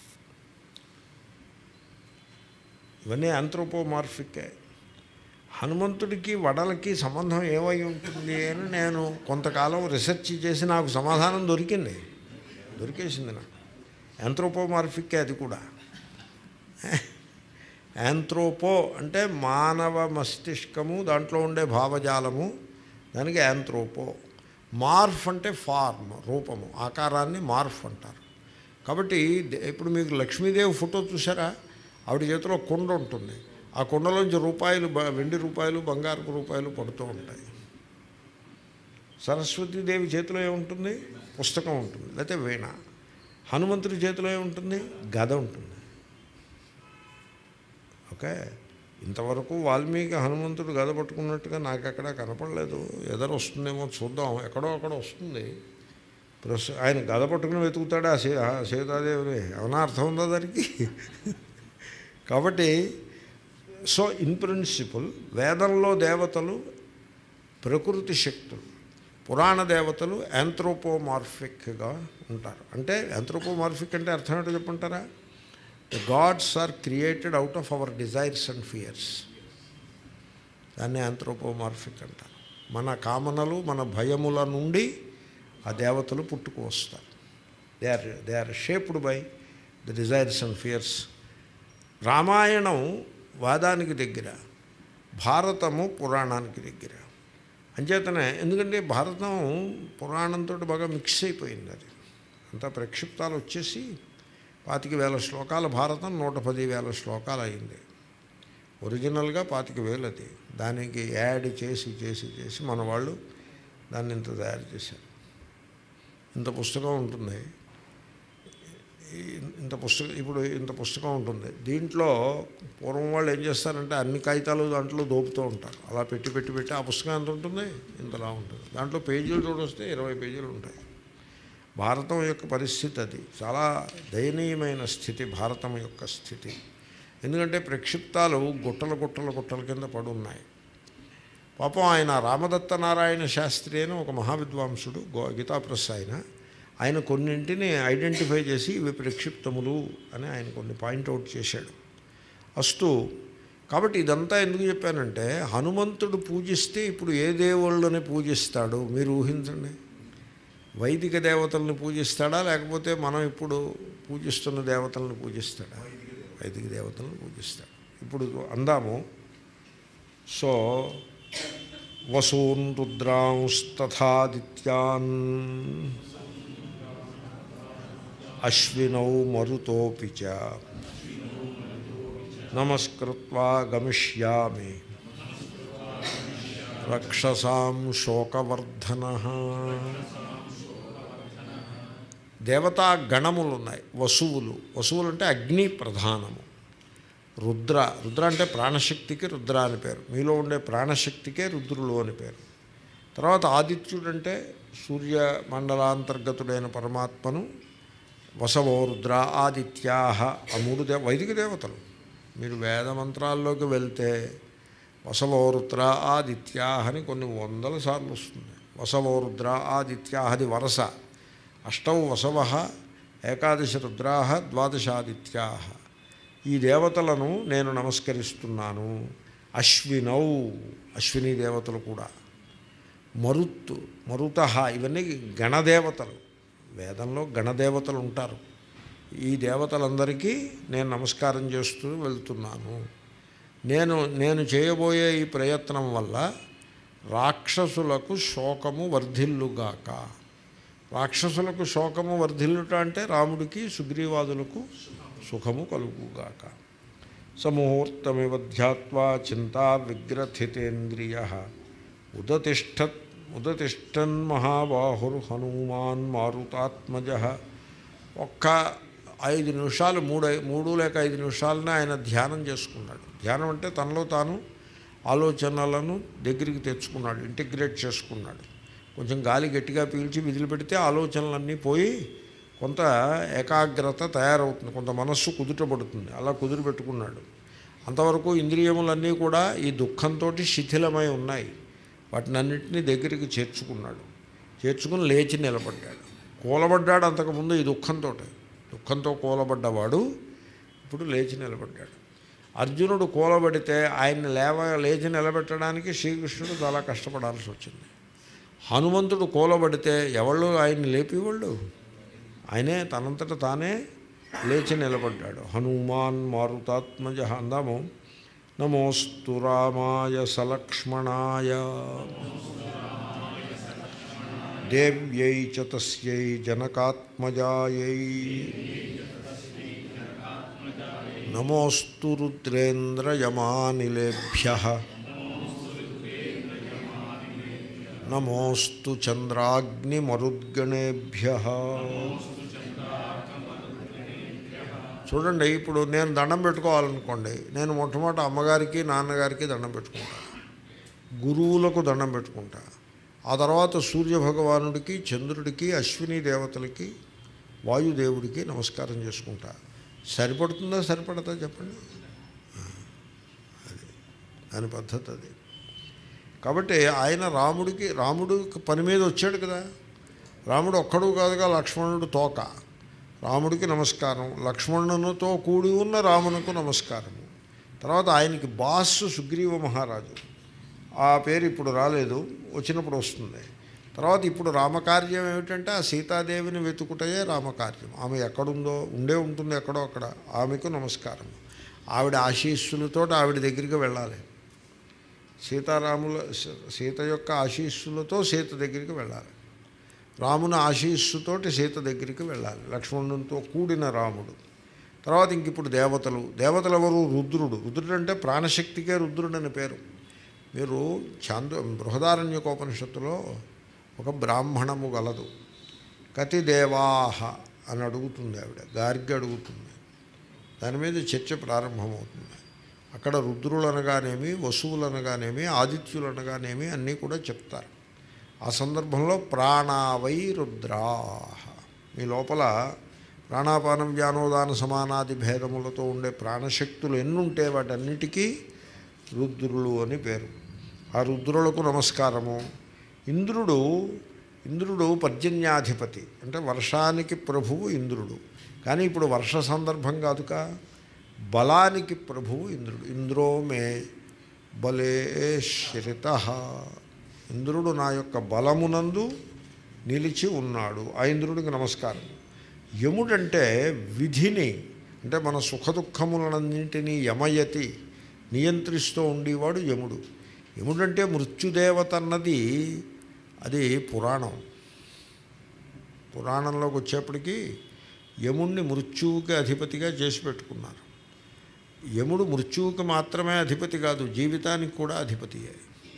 ఇవన్నీ యాంథ్రోపోమార్ఫిక్కే హనుమంతుడికి వడలకి సంబంధం ఏమై ఉంటుంది అని నేను కొంతకాలం రీసెర్చ్ చేసి నాకు సమాధానం దొరికింది దొరికేసింది నాకు యాంథ్రోపోమార్ఫిక్కే అది కూడా యాంథ్రోపో అంటే మానవ మస్తిష్కము దాంట్లో ఉండే భావజాలము దానికి యాంథ్రోపో మార్ఫ్ అంటే ఫార్మ్ రూపము ఆకారాన్ని మార్ఫ్ అంటారు కాబట్టి దే- ఇప్పుడు మీకు లక్ష్మీదేవి ఫోటో చూసారా ఆవిడ చేతిలో కుండ ఉంటుంది ఆ కుండలోంచి రూపాయలు బ- వెండి రూపాయలు బంగారపు రూపాయలు పడుతూ ఉంటాయి సరస్వతీదేవి చేతిలో ఏముంటుంది పుస్తకం ఉంటుంది లేకపోతే వీణ హనుమంతుడి చేతిలో ఏముంటుంది గద ఉంటుంది ఓకే ఇంతవరకు వాల్మీకి హనుమంతుడు గద పట్టుకున్నట్టుగా నాకు ఎక్కడా కనపడలేదు ఎదరు వస్తుందేమో చూద్దాం ఎక్కడో అక్కడ వస్తుంది ప్రస్ ఆయన గద పట్టుకుని వెతుకుతాడా సీ ఆ సీతాదేవిని ఏమైనా అర్థం ఉందా దానికి కాబట్టి సో ఇన్ ప్రిన్సిపల్ వేదంలో దేవతలు ప్రకృతి శక్తులు పురాణ దేవతలు యాంథ్రోపోమార్ఫిక్గా ఉంటారు అంటే యాంథ్రోపోమార్ఫిక్ అంటే అర్థం ఏంటో చెప్పంటారా the gods are created out of our desires and fears దాన్ని యాంథ్రోపోమార్ఫిక్ అంటారు మన కామనలు మన భయముల నుండి ఆ దేవతలు పుట్టుకు వస్తారు they are they are shaped by the desires and fears Ramayanam వాదానికి దగ్గర భారతము పురాణానికి దగ్గర అంచేతనే ఎందుకంటే భారతం పురాణంతో బాగా మిక్స్ అయిపోయింది అది అంతా ప్రక్షిప్తాలు వచ్చేసి పాతిక వేల శ్లోకాల భారతం నూట పది వేల శ్లోకాలు అయింది ఒరిజినల్గా పాతిక వేలు అది దానికి యాడ్ చేసి చేసి చేసి మన వాళ్ళు దాన్ని ఇంత తయారు చేశారు ఇంత పుస్తకం ఉంటుంది ఈ- ఇంత పుస్తకం ఇప్పుడు ఇంత పుస్తకం ఉంటుంది దీంట్లో పూర్వం వాళ్ళు ఏం చేస్తారంటే అన్ని కాగితాలు దాంట్లో దోపుతూ ఉంటారు అలా పెట్టి పెట్టి పెట్టి ఆ పుస్తకం ఎంత ఉంటుంది ఇంతలా ఉంటుంది దాంట్లో పేజీలు చూడొస్తే ఇరవై పేజీలు ఉంటాయి భారతం యొక్క పరిస్థితి అది చాలా దయనీయమైన స్థితి భారతం యొక్క స్థితి ఎందుకంటే ప్రక్షిప్తాలు గుట్టల గుట్టల గుట్టల కింద పడి ఉన్నాయి పాపం ఆయన రామదత్త నారాయణ శాస్త్రి అని ఒక మహావిద్వాంసుడు గో గీతాప్రస్ ఆయన ఆయన కొన్నింటిని ఐడెంటిఫై చేసి ఇవి ప్రక్షిప్తములు అని ఆయన కొన్ని పాయింట్అవుట్ చేశాడు అస్తు కాబట్టి ఇదంతా ఎందుకు చెప్పానంటే హనుమంతుడు పూజిస్తే ఇప్పుడు ఏ దేవుళ్ళని పూజిస్తాడు మీరు ఊహించండి వైదిక దేవతల్ని పూజిస్తాడా లేకపోతే మనం ఇప్పుడు పూజిస్తున్న దేవతల్ని పూజిస్తాడా వైదిక దేవతలను పూజిస్తాడు ఇప్పుడు అందాము సో వసూన్ రుద్రాంస్తథాదిత్యాన్ అశ్వినౌ మరుతోపి చ నమస్కృత్వా గమిష్యామి రక్షసాం శోకవర్ధన దేవతా గణములు ఉన్నాయి వసువులు వసువులు అంటే అగ్ని ప్రధానము రుద్ర రుద్ర అంటే ప్రాణశక్తికి రుద్ర అని పేరు మీలో ఉండే ప్రాణశక్తికే రుద్రులు అని పేరు తర్వాత ఆదిత్యుడు అంటే సూర్య మండలాంతర్గతుడైన పరమాత్మను వసవో రుద్ర ఆదిత్యాహ ఆ మూడు దేవ వైదిక దేవతలు మీరు వేద మంత్రాల్లోకి వెళ్తే వసవో రుద్ర ఆదిత్యాహ అని కొన్ని వందల సార్లు వస్తుంది వసవో రుద్ర ఆదిత్యాహది వరస అష్టౌ వసవ ఏకాదశ రుద్రా ద్వాదశాదిత్యా ఈ దేవతలను నేను నమస్కరిస్తున్నాను అశ్వినౌ అశ్విని దేవతలు కూడా మరుత్తు మరుత ఇవన్నీ గణదేవతలు వేదంలో గణదేవతలు ఉంటారు ఈ దేవతలందరికీ నేను నమస్కారం చేస్తూ వెళ్తున్నాను నేను నేను చేయబోయే ఈ ప్రయత్నం వల్ల రాక్షసులకు శోకము వర్ధిల్లుగాక రాక్షసులకు శోకము వర్ధిల్లుట అంటే రాముడికి సుగ్రీవాదులకు సుఖము కలుగుగాక సముహూర్తమివ ధ్యాత్వా చింతా విగ్రథితేంద్రియ ఉదతిష్ట ఉదతిష్టన్ మహాబాహుర్ హనుమాన్ మారుతాత్మజ ఒక్క ఐదు నిమిషాలు మూడు మూడు లేక ఐదు నిమిషాలనే ఆయన ధ్యానం చేసుకున్నాడు ధ్యానం అంటే తనలో తాను ఆలోచనలను దగ్గరికి తెచ్చుకున్నాడు ఇంటిగ్రేట్ చేసుకున్నాడు కొంచెం గాలి గట్టిగా పీల్చి విధులు పెడితే ఆలోచనలన్నీ పోయి కొంత ఏకాగ్రత తయారవుతుంది కొంత మనస్సు కుదుటపడుతుంది అలా కుదురు పెట్టుకున్నాడు అంతవరకు ఇంద్రియములన్నీ కూడా ఈ దుఃఖంతో శిథిలమై ఉన్నాయి వాటినన్నింటినీ దగ్గరికి చేర్చుకున్నాడు చేర్చుకుని లేచి నిలబడ్డాడు కూలబడ్డాడు అంతకుముందు ఈ దుఃఖంతో దుఃఖంతో కూలబడ్డవాడు ఇప్పుడు లేచి నిలబడ్డాడు అర్జునుడు కూలబడితే ఆయన్ని లేవ లేచి నిలబెట్టడానికి శ్రీకృష్ణుడు చాలా కష్టపడాల్సి వచ్చింది హనుమంతుడు కూలబడితే ఎవళ్ళు ఆయన్ని లేపేవాళ్ళు ఆయనే తనంతట తానే లేచి నిలబడ్డాడు హనుమాన్ మారుతాత్మజ అందాము నమోస్తు రామాయ సలక్ష్మణాయ దేవ్యై చ తస్యై జనకాత్మజాయై నమోస్తు రుద్రేంద్రయమానిలేభ్య నమోస్తు చంద్రాగ్నిమరుద్గణేభ్య చూడండి ఇప్పుడు నేను దండం పెట్టుకోవాలనుకోండి నేను మొట్టమొదటి అమ్మగారికి నాన్నగారికి దండం పెట్టుకుంటా గురువులకు దండం పెట్టుకుంటా ఆ తర్వాత సూర్యభగవానుడికి చంద్రుడికి అశ్విని దేవతలకి వాయుదేవుడికి నమస్కారం చేసుకుంటా సరిపడుతుందా సరిపడతా చెప్పండి అది దాని పద్ధతి అది కాబట్టి ఆయన రాముడికి రాముడు పని మీద వచ్చాడు కదా రాముడు ఒక్కడు కాదుగా లక్ష్మణుడు తోక రాముడికి నమస్కారం లక్ష్మణునితో కూడి ఉన్న రామునకు నమస్కారము తర్వాత ఆయనకి బాస్ సుగ్రీవ మహారాజు ఆ పేరు ఇప్పుడు రాలేదు వచ్చినప్పుడు వస్తుంది తర్వాత ఇప్పుడు రామకార్యం ఏమిటంటే ఆ సీతాదేవిని వెతుకుటయే రామకార్యం ఆమె ఎక్కడుందో ఉండే ఉంటుంది ఎక్కడో అక్కడ ఆమెకు నమస్కారం ఆవిడ ఆశీస్సులతో ఆవిడ దగ్గరికి వెళ్ళాలి సీతారాముల సీత యొక్క ఆశీస్సులతో సీత దగ్గరికి వెళ్ళాలి రాముని ఆశీస్సుతోటి సీత దగ్గరికి వెళ్ళాలి లక్ష్మణునితో కూడిన రాముడు తర్వాత ఇంక ఇప్పుడు దేవతలు దేవతలు ఎవరు రుద్రుడు రుద్రుడు అంటే ప్రాణశక్తికే రుద్రుడు అని పేరు మీరు చాంద్ర బృహదారణ్యకోపనిషత్తులో ఒక బ్రాహ్మణము గలదు కతి దేవాహ అని అడుగుతుంది ఆవిడ గార్గి అడుగుతుంది దాని మీద చర్చ ప్రారంభమవుతుంది అక్కడ రుద్రులు అనగానేమి వసువులు అనగానేమి ఆదిత్యులు అనగానేమి అన్నీ కూడా చెప్తారు ఆ సందర్భంలో ప్రాణావై రుద్రా మీ లోపల ప్రాణాపానం వ్యానోదాన సమానాది భేదములతో ఉండే ప్రాణశక్తులు ఎన్నుంటే వాటన్నిటికీ రుద్రులు అని పేరు ఆ రుద్రులకు నమస్కారము ఇంద్రుడు ఇంద్రుడు పర్జన్యాధిపతి అంటే వర్షానికి ప్రభువు ఇంద్రుడు కానీ ఇప్పుడు వర్ష సందర్భం కాదుక బలానికి ప్రభువు ఇంద్రుడు ఇంద్రో మే బలే శ్రిత ఇంద్రుడు నా యొక్క బలమునందు నిలిచి ఉన్నాడు ఆ ఇంద్రుడికి నమస్కారం యముడంటే విధిని అంటే మన సుఖదుఖములన్నింటినీ యమయతి నియంత్రిస్తూ ఉండేవాడు యముడు యముడంటే మృత్యుదేవత అన్నది అది పురాణం పురాణంలోకి వచ్చేప్పటికీ యముణ్ణి మృత్యువుకి అధిపతిగా చేసి పెట్టుకున్నారు యముడు మృత్యువుకి మాత్రమే అధిపతి కాదు జీవితానికి కూడా అధిపతియే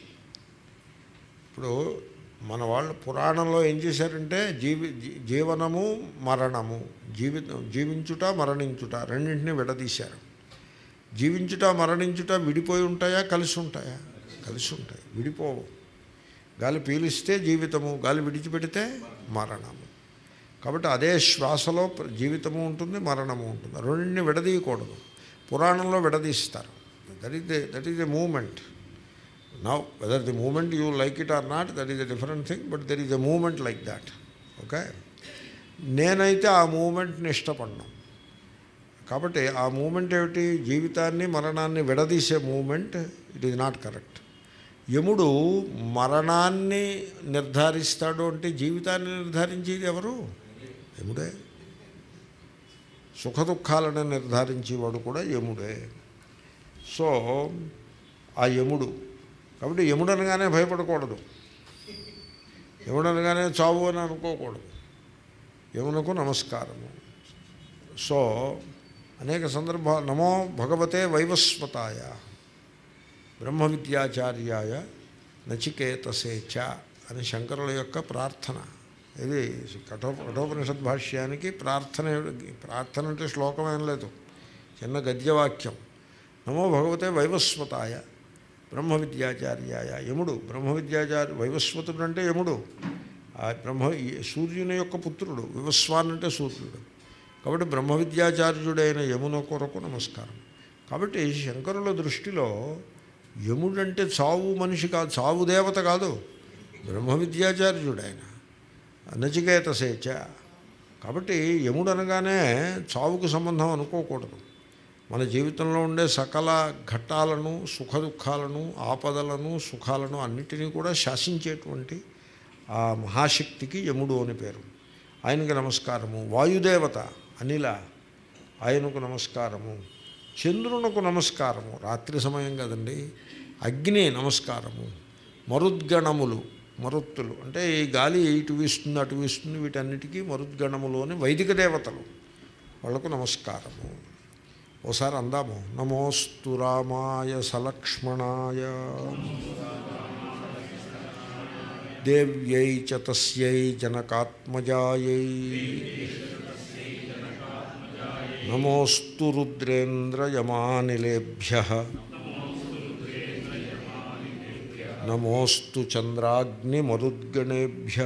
ఇప్పుడు మన వాళ్ళు పురాణంలో ఏం చేశారంటే జీవి జీ- జీవనము మరణము జీవి జీవించుట మరణించుట రెండింటినీ విడదీశారు జీవించుట మరణించుట విడిపోయి ఉంటాయా కలిసి ఉంటాయా కలిసి ఉంటాయి విడిపోవు గాలి పీలిస్తే జీవితము గాలి విడిచిపెడితే మరణము కాబట్టి అదే శ్వాసలో ప్ర- జీవితము ఉంటుంది మరణము ఉంటుంది రెండింటిని విడదీయకూడదు పురాణంలో విడదీస్తారు that is the that is the moment now whether the moment you like it or not that is a different thing but there is a moment like that okay నేనైతే ఆ మూమెంట్ని ఇష్టపడ్డాను కాబట్టి ఆ మూమెంట్ ఏమిటి జీవితాన్ని మరణాన్ని విడదీసే moment it is not correct Yamudu మరణాన్ని నిర్ధారిస్తాడు అంటే జీవితాన్ని నిర్ధారించేది ఎవరు యముడే సుఖదుఖాలను నిర్ధారించేవాడు కూడా యముడే సో ఆ యముడు కాబట్టి యముడు అనగానే భయపడకూడదు యముడు అనగానే చావు అని అనుకోకూడదు యమునకు నమస్కారము సో అనేక సందర్భాలు నమో భగవతే వైవస్వతాయ బ్రహ్మ విద్యాచార్యాయ నచికేతసే చ అని శంకరుల యొక్క ప్రార్థన ఇది కఠో కఠోపనిషద్ భాష్యానికి ప్రార్థన ఏమిటి? ప్రార్థన అంటే శ్లోకం ఏం లేదు చిన్న గద్యవాక్యం నమో భగవతే వైవస్వతాయ బ్రహ్మ విద్యాచార్యాయ యముడు బ్రహ్మ విద్యాచార్య వైవస్వతుడు అంటే యముడు ఆ బ్రహ్మ ఈ సూర్యుని యొక్క పుత్రుడు వివస్వాన్ అంటే సూర్యుడు కాబట్టి బ్రహ్మ విద్యాచార్యుడైన యమున కొరకు నమస్కారం కాబట్టి శంకరుల దృష్టిలో యముడంటే చావు మనిషి కాదు చావు దేవత కాదు బ్రహ్మ విద్యాచార్యుడు ఆయన నచికేత సేచ కాబట్టి యముడు అనగానే చావుకు సంబంధం అనుకోకూడదు మన జీవితంలో ఉండే సకల ఘట్టాలను సుఖ దుఃఖాలను ఆపదలను సుఖాలను అన్నిటినీ కూడా శాసించేటువంటి ఆ మహాశక్తికి యముడు అని పేరు ఆయనకి నమస్కారము వాయుదేవత అనిల ఆయనకు నమస్కారము చంద్రునకు నమస్కారము రాత్రి సమయం కదండి అగ్ని నమస్కారము మరుద్గణములు మరుత్తులు అంటే ఈ గాలి ఇటు వీస్తుంది అటు వీస్తుంది వీటన్నిటికీ మరుద్గణములు అని వైదిక దేవతలు వాళ్ళకు నమస్కారము ఓసారి అందాము నమోస్తు రామాయ సలక్ష్మణాయ దేవ్యై చ తస్యై జనకాత్మజాయై నమోస్తు రుద్రేంద్రయమానిలేభ్య నమోస్తు చంద్రాగ్నిమరుద్గణేభ్య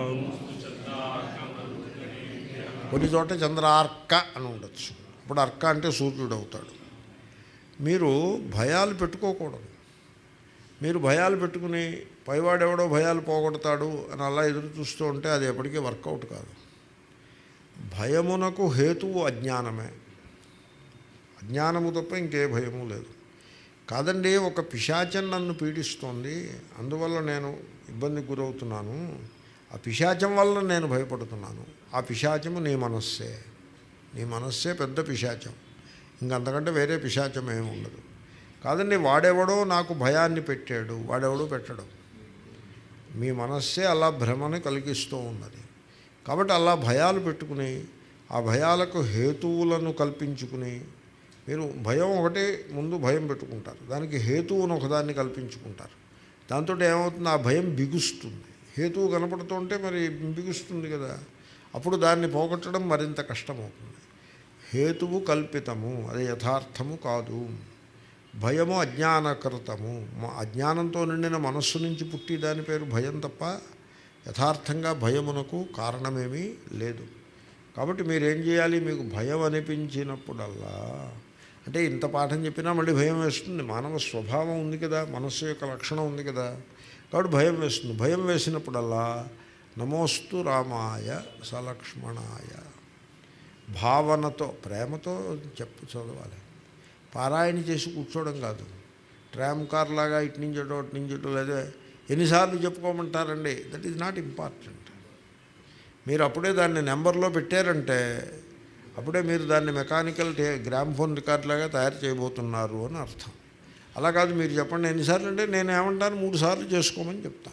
కొన్ని చోట చంద్రార్క అని ఉండొచ్చు ఇప్పుడు అర్క అంటే సూర్యుడు అవుతాడు మీరు భయాలు పెట్టుకోకూడదు మీరు భయాలు పెట్టుకుని పైవాడెవడో భయాలు పోగొడతాడు అని అలా ఎదురు చూస్తూ ఉంటే అది ఎప్పటికీ వర్కౌట్ కాదు భయమునకు హేతువు అజ్ఞానమే అజ్ఞానము తప్ప ఇంకే భయము లేదు కాదండి ఒక పిశాచం నన్ను పీడిస్తోంది అందువల్ల నేను ఇబ్బందికి గురవుతున్నాను ఆ పిశాచం వల్ల నేను భయపడుతున్నాను ఆ పిశాచము నీ మనస్సే నీ మనస్సే పెద్ద పిశాచం ఇంకంతకంటే వేరే పిశాచం ఏమి ఉండదు కాదండి వాడెవడో నాకు భయాన్ని పెట్టాడు వాడెవడో పెట్టడం మీ మనస్సే అలా భ్రమని కలిగిస్తూ ఉన్నది కాబట్టి అలా భయాలు పెట్టుకుని ఆ భయాలకు హేతువులను కల్పించుకుని మీరు భయం ఒకటే ముందు భయం పెట్టుకుంటారు దానికి హేతువును ఒకదాన్ని కల్పించుకుంటారు దాంతో ఏమవుతుంది ఆ భయం బిగుస్తుంది హేతువు కనపడుతుంటే మరి బిగుస్తుంది కదా అప్పుడు దాన్ని పోగొట్టడం మరింత కష్టమవుతుంది హేతువు కల్పితము అది యథార్థము కాదు భయము అజ్ఞానకృతము మ- అజ్ఞానంతో నిండిన మనస్సు నుంచి పుట్టి దాని పేరు భయం తప్ప యథార్థంగా భయమునకు కారణమేమీ లేదు కాబట్టి మీరేం చేయాలి మీకు భయం అనిపించినప్పుడల్లా అంటే ఇంత పాఠం చెప్పినా మళ్ళీ భయం వేస్తుంది మానవ స్వభావం ఉంది కదా మనస్సు యొక్క లక్షణం ఉంది కదా కాబట్టి భయం వేస్తుంది భయం వేసినప్పుడల్లా నమోస్తు రామాయ సలక్ష్మణాయ భావనతో ప్రేమతో చెప్పు చదవాలి పారాయణ చేసి కూర్చోవడం కాదు ట్రామ్ కార్ లాగా ఇటు నుంచి అటు అటు నుంచి అటు లేదా ఎన్నిసార్లు చెప్పుకోమంటారండి దట్ ఈజ్ నాట్ ఇంపార్టెంట్ మీరు అప్పుడే దాన్ని నెంబర్లో పెట్టారంటే అప్పుడే మీరు దాన్ని మెకానికల్ టే గ్రామ్ ఫోన్ రికార్డ్ లాగా తయారు చేయబోతున్నారు అని అర్థం అలా కాదు మీరు చెప్పండి ఎన్నిసార్లు అంటే నేను ఏమంటాను మూడు సార్లు చేసుకోమని చెప్తాను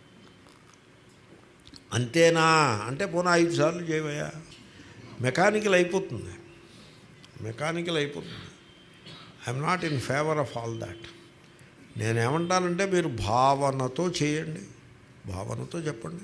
అంతేనా అంటే పోనీ ఐదు సార్లు చేయవయ్యా మెకానికల్ అయిపోతుంది మెకానికల్ అయిపోతుంది I'm not in favour of all that నేనేమంటానంటే మీరు భావనతో చేయండి భావనతో చెప్పండి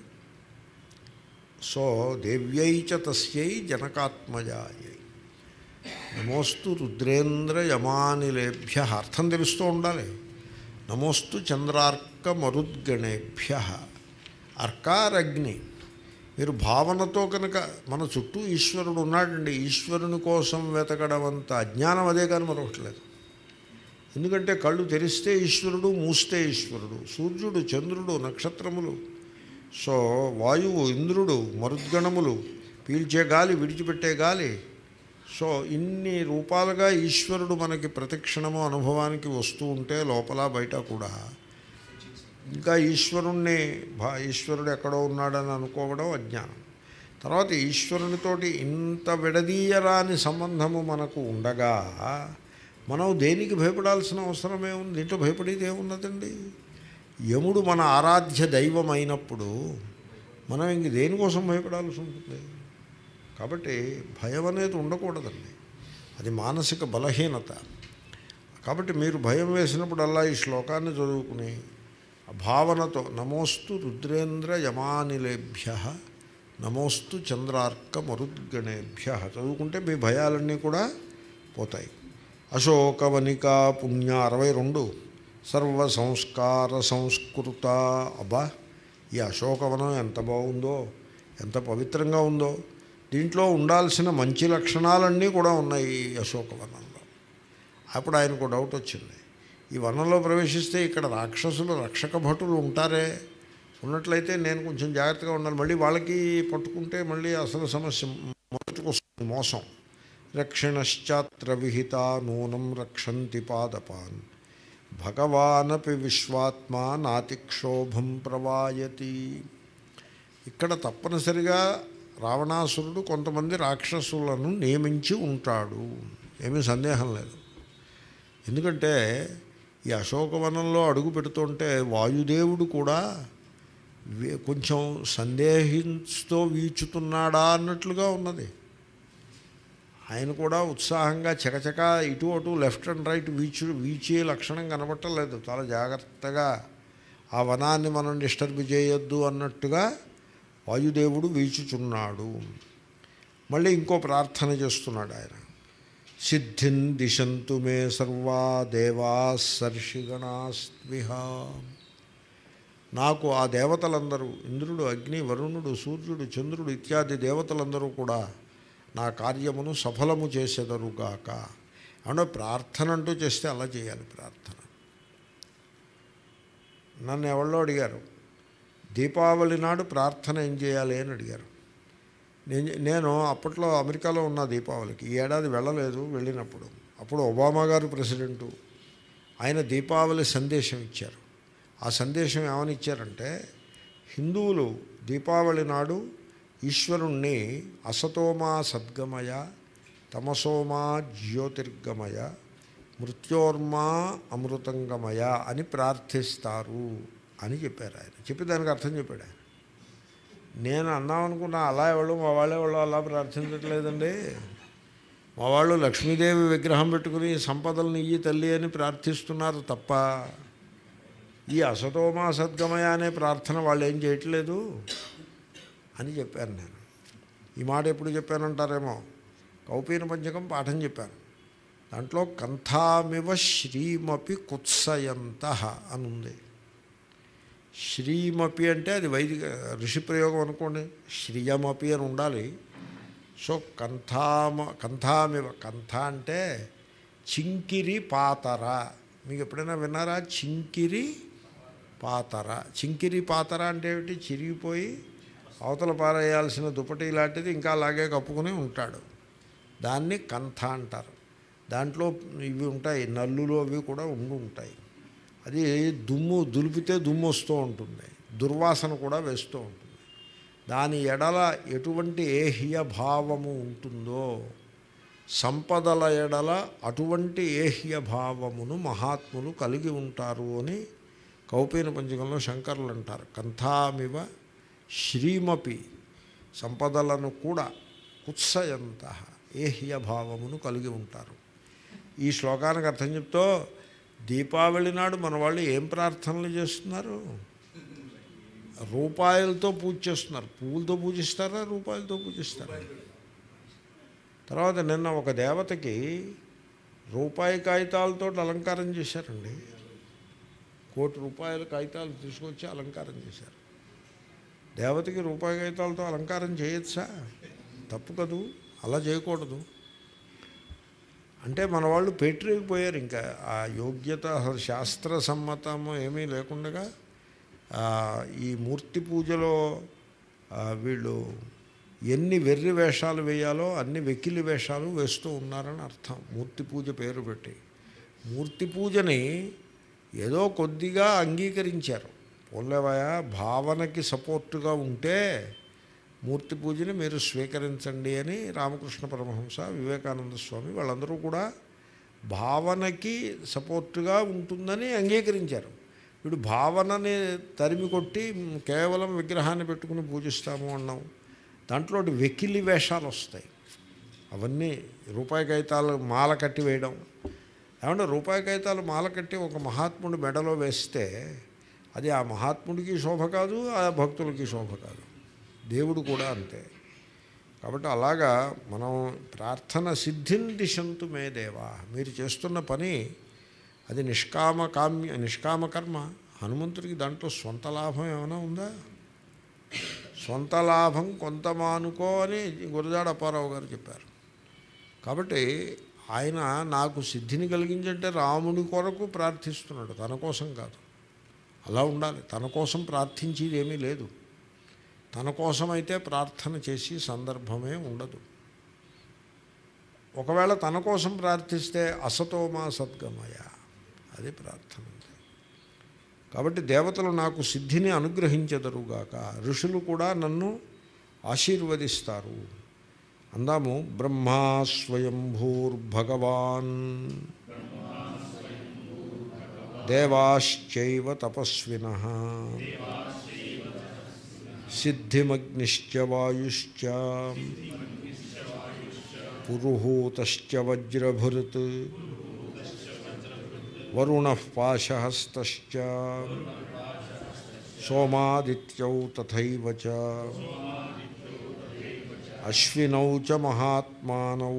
సో దేవ్యై చ తస్యై జనకాత్మజాయై నమోస్తు రుద్రేంద్ర యమానిలేభ్య అర్థం తెలుస్తూ ఉండాలి నమోస్తు చంద్రార్క మరుద్గణేభ్య అర్కారగ్ని మీరు భావనతో కనుక మన చుట్టూ ఈశ్వరుడు ఉన్నాడండి ఈశ్వరుని కోసం వెతకడం అంత అజ్ఞానం అదే కానీ మరొకటి లేదు ఎందుకంటే కళ్ళు తెరిస్తే ఈశ్వరుడు మూస్తే ఈశ్వరుడు సూర్యుడు చంద్రుడు నక్షత్రములు సో వాయువు ఇంద్రుడు మరుద్గణములు పీల్చే గాలి విడిచిపెట్టే గాలి సో ఇన్ని రూపాలుగా ఈశ్వరుడు మనకి ప్రతిక్షణము అనుభవానికి వస్తూ ఉంటే లోపల బయట కూడా ఇంకా ఈశ్వరుణ్ణి భా ఈశ్వరుడు ఎక్కడో ఉన్నాడని అనుకోవడం అజ్ఞానం తర్వాత ఈశ్వరునితోటి ఇంత విడదీయరాని సంబంధము మనకు ఉండగా మనం దేనికి భయపడాల్సిన అవసరమే ఉంది దీంట్లో భయపడేది ఏమున్నదండి యముడు మన ఆరాధ్య దైవం అయినప్పుడు మనం ఇంక దేనికోసం భయపడాల్సి ఉంటుంది కాబట్టి భయం అనేది ఉండకూడదండి అది మానసిక బలహీనత కాబట్టి మీరు భయం వేసినప్పుడల్లా ఈ శ్లోకాన్ని చదువుకుని ఆ భావనతో నమోస్తు రుద్రేంద్ర యమానిలేభ్య నమోస్తు చంద్రార్క మరుద్గణేభ్య చదువుకుంటే మీ భయాలన్నీ కూడా పోతాయి అశోకవనికా పుణ్య అరవై రెండు సర్వ సంస్కార సంస్కృత అబ్బా ఈ అశోకవనం ఎంత బాగుందో ఎంత పవిత్రంగా ఉందో దీంట్లో ఉండాల్సిన మంచి లక్షణాలన్నీ కూడా ఉన్నాయి ఈ అశోకవనంలో అప్పుడు ఆయనకు డౌట్ వచ్చింది ఈ వనంలో ప్రవేశిస్తే ఇక్కడ రాక్షసులు రక్షక భటులు ఉంటారే ఉన్నట్లయితే నేను కొంచెం జాగ్రత్తగా ఉండాలి మళ్ళీ వాళ్ళకి పట్టుకుంటే మళ్ళీ అసలు సమస్య మొదటికి వస్తుంది మోసం రక్షణశ్చాత్ర విహిత నూనం రక్షంతి పాదపాన్ భగవానపి విశ్వాత్మా నాతిక్షోభం ప్రవాయతి ఇక్కడ తప్పనిసరిగా రావణాసురుడు కొంతమంది రాక్షసులను నియమించి ఉంటాడు ఏమీ సందేహం లేదు ఎందుకంటే ఈ అశోకవనంలో అడుగు పెడుతుంటే వాయుదేవుడు కూడా వే- కొంచెం సందేహిస్తూ వీచుతున్నాడా అన్నట్లుగా ఉన్నది ఆయన కూడా ఉత్సాహంగా చకచక ఇటు అటు లెఫ్ట్ అండ్ రైట్ వీచు వీచే లక్షణం కనబట్టలేదు చాలా జాగ్రత్తగా ఆ వనాన్ని మనం డిస్టర్బ్ చేయొద్దు అన్నట్టుగా వాయుదేవుడు వీచుచున్నాడు మళ్ళీ ఇంకో ప్రార్థన చేస్తున్నాడు ఆయన సిద్ధిన్ దిశంతు మే సర్వా దేవా సర్షిగణాస్విహ నాకు ఆ దేవతలందరూ ఇంద్రుడు అగ్ని వరుణుడు సూర్యుడు చంద్రుడు ఇత్యాది దేవతలందరూ కూడా నా కార్యమును సఫలము చేసేదరుగాక అంటే ప్రార్థన అంటూ చేస్తే అలా చేయాలి ప్రార్థన నన్ను ఎవరో అడిగారు దీపావళి నాడు ప్రార్థన ఏం చేయాలి అని అడిగారు నేను నేను అప్పట్లో అమెరికాలో ఉన్న దీపావళికి ఈ ఏడాది వెళ్ళలేదు వెళ్ళినప్పుడు అప్పుడు ఒబామా గారు ప్రెసిడెంటు ఆయన దీపావళి సందేశం ఇచ్చారు ఆ సందేశం ఏమని ఇచ్చారంటే హిందువులు దీపావళి నాడు ఈశ్వరుణ్ణి అసతోమా సద్గమయ తమసోమా జ్యోతిర్గమయ మృత్యోర్మా అమృతంగమయ అని ప్రార్థిస్తారు అని చెప్పారు ఆయన చెప్పి దానికి అర్థం చెప్పాడు ఆయన నేను అన్నామనుకున్నా అలా ఎవరు మా వాళ్ళే వాళ్ళు అలా ప్రార్థించట్లేదండి మా వాళ్ళు లక్ష్మీదేవి విగ్రహం పెట్టుకుని సంపదలను ఇయ్యి తల్లి అని ప్రార్థిస్తున్నారు తప్ప ఈ అసతోమా సద్గమయ అనే ప్రార్థన వాళ్ళు ఏం చేయట్లేదు అని చెప్పాను నేను ఈ మాట ఎప్పుడు చెప్పానంటారేమో కౌపీన పంచకం పాఠం చెప్పాను దాంట్లో కంథామివ శ్రీమపి కుత్సయంత అని ఉంది శ్రీమపి అంటే అది వైదిక ఋషి ప్రయోగం అనుకోండి శ్రియమపి అని ఉండాలి సో కంథామ కంథామివ కంథ అంటే చింకిరి పాతర మీకు ఎప్పుడైనా విన్నారా చింకిరి పాతర చింకిరి పాతర అంటే ఏమిటి చిరిగిపోయి అవతల పారేయాల్సిన దుప్పటి లాంటిది ఇంకా అలాగే కప్పుకుని ఉంటాడు దాన్ని కంథ అంటారు దాంట్లో ఇవి ఉంటాయి నల్లులు అవి కూడా ఉండి ఉంటాయి అది దుమ్ము దులిపితే దుమ్ము వస్తూ ఉంటుంది దుర్వాసన కూడా వేస్తూ ఉంటుంది దాని ఎడల ఎటువంటి ఏహ్య భావము ఉంటుందో సంపదల ఎడల అటువంటి ఏహ్య భావమును మహాత్ములు కలిగి ఉంటారు అని కౌపీన పంచకంలో శంకరులు అంటారు కంథామివ శ్రీమపి సంపదలను కూడా కుత్సయంత ఏహ్య భావమును కలిగి ఉంటారు ఈ శ్లోకానికి అర్థం చెప్తూ దీపావళి నాడు మన వాళ్ళు ఏం ప్రార్థనలు చేస్తున్నారు రూపాయలతో పూజ చేస్తున్నారు పువ్వులతో పూజిస్తారా రూపాయలతో పూజిస్తారా తర్వాత నిన్న ఒక దేవతకి రూపాయి కాగితాలతో అలంకారం చేశారండి కోటి రూపాయల కాగితాలు తీసుకొచ్చి అలంకారం చేశారు దేవతకి రూపాయి కాగితాలతో అలంకారం చేయొచ్చా తప్పు కదూ అలా చేయకూడదు అంటే మన వాళ్ళు పోయారు ఇంకా ఆ యోగ్యత శాస్త్ర సమ్మతము ఏమీ లేకుండా ఆ, ఈ మూర్తి పూజలో ఆ, వీళ్ళు ఎన్ని వెర్రి వేషాలు వేయాలో అన్ని వెకిలి వేషాలు వేస్తూ ఉన్నారని అర్థం మూర్తి పూజ పేరు పెట్టి మూర్తి పూజని ఏదో కొద్దిగా అంగీకరించారు పోలేవయ భావనకి సపోర్టుగా ఉంటే మూర్తి పూజని మీరు స్వీకరించండి అని రామకృష్ణ పరమహంస వివేకానంద స్వామి వాళ్ళందరూ కూడా భావనకి సపోర్టుగా ఉంటుందని అంగీకరించారు వీడు భావనని తరిమి కొట్టి కేవలం విగ్రహాన్ని పెట్టుకుని పూజిస్తాము అన్నాం దాంట్లో వెకిలి వేషాలు వస్తాయి అవన్నీ రూపాయి కాగితాలు మాల కట్టి వేయడం ఏమంటే రూపాయి కాగితాలు మాల కట్టి ఒక మహాత్ముడి మెడలో వేస్తే అది ఆ మహాత్ముడికి శోభ కాదు ఆ భక్తులకి శోభ కాదు దేవుడు కూడా అంతే కాబట్టి అలాగా మనం ప్రార్థన సిద్ధిని దిశంతు మే దేవా మీరు చేస్తున్న పని అది నిష్కామ కామ్య నిష్కామ కర్మ హనుమంతుడికి దాంట్లో సొంత లాభం ఏమైనా ఉందా సొంత లాభం కొంత మానుకో అని గురజాడ అప్పారావు గారు చెప్పారు కాబట్టి ఆయన నాకు సిద్ధిని కలిగించంటే రాముడి కొరకు ప్రార్థిస్తున్నాడు తన కోసం కాదు అలా ఉండాలి తన కోసం ప్రార్థించేది ఏమీ లేదు తన కోసమైతే ప్రార్థన చేసి సందర్భమే ఉండదు ఒకవేళ తన కోసం ప్రార్థిస్తే అసతోమా సద్గమయ అది ప్రార్థన కాబట్టి దేవతలు నాకు సిద్ధిని అనుగ్రహించెదరుగాక ఋషులు కూడా నన్ను ఆశీర్వదిస్తారు అందాము బ్రహ్మా స్వయంభూర్భగవాన్ దేవాశ్చైవ తపస్విన సిద్ధిమగ్నిశ్చ వాయుశ్చ పురుహూతశ్చ వజ్రభృత్ వరుణ పాశహస్తశ్చ సోమాదిత్యౌ తథైవ చ అశ్వినౌ చ మహాత్మానౌ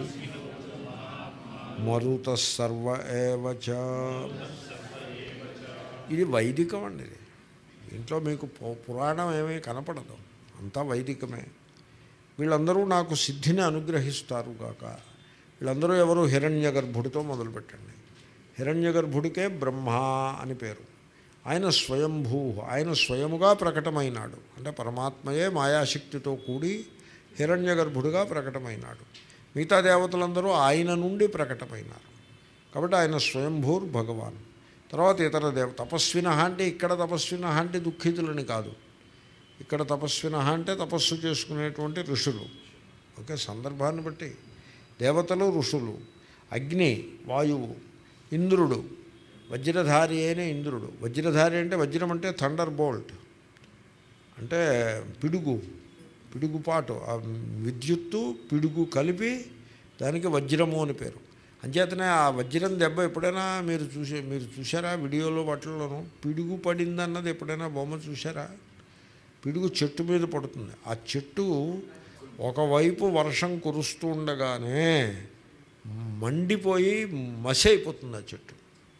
మరుత సర్వ ఏవ చ ఇది వైదికం అండి ఇది ఇంట్లో మీకు పు- పురాణం ఏమీ కనపడదు అంతా వైదికమే వీళ్ళందరూ నాకు సిద్ధిని అనుగ్రహిస్తారు గాక వీళ్ళందరూ ఎవరు హిరణ్య గర్భుడితో మొదలుపెట్టండి హిరణ్య గర్భుడికే బ్రహ్మ అని పేరు ఆయన స్వయంభూ ఆయన స్వయముగా ప్రకటమైనాడు అంటే పరమాత్మయే మాయాశక్తితో కూడి హిరణ్య గర్భుడిగా ప్రకటమైనాడు మిగతా దేవతలందరూ ఆయన నుండి ప్రకటమైనారు కాబట్టి ఆయన స్వయంభూర్ భగవాన్ తర్వాత ఇతర దేవ తపస్విన అంటే ఇక్కడ తపస్విన అంటే దుఃఖితులని కాదు ఇక్కడ తపస్విన అంటే తపస్సు చేసుకునేటువంటి ఋషులు ఓకే సందర్భాన్ని బట్టి దేవతలు ఋషులు అగ్ని వాయువు ఇంద్రుడు వజ్రధారి అయిన ఇంద్రుడు వజ్రధారి అంటే వజ్రం అంటే థండర్ బోల్ట్ అంటే పిడుగు పిడుగుపాటు ఆ విద్యుత్తు పిడుగు కలిపి దానికి వజ్రము అని పేరు అంచేతనే ఆ వజ్రం దెబ్బ ఎప్పుడైనా మీరు చూసి మీరు చూసారా వీడియోలో వాటిల్లోనూ పిడుగు పడిందన్నది ఎప్పుడైనా బొమ్మ చూసారా పిడుగు చెట్టు మీద పడుతుంది ఆ చెట్టు ఒకవైపు వర్షం కురుస్తూ ఉండగానే మండిపోయి మసి అయిపోతుంది ఆ చెట్టు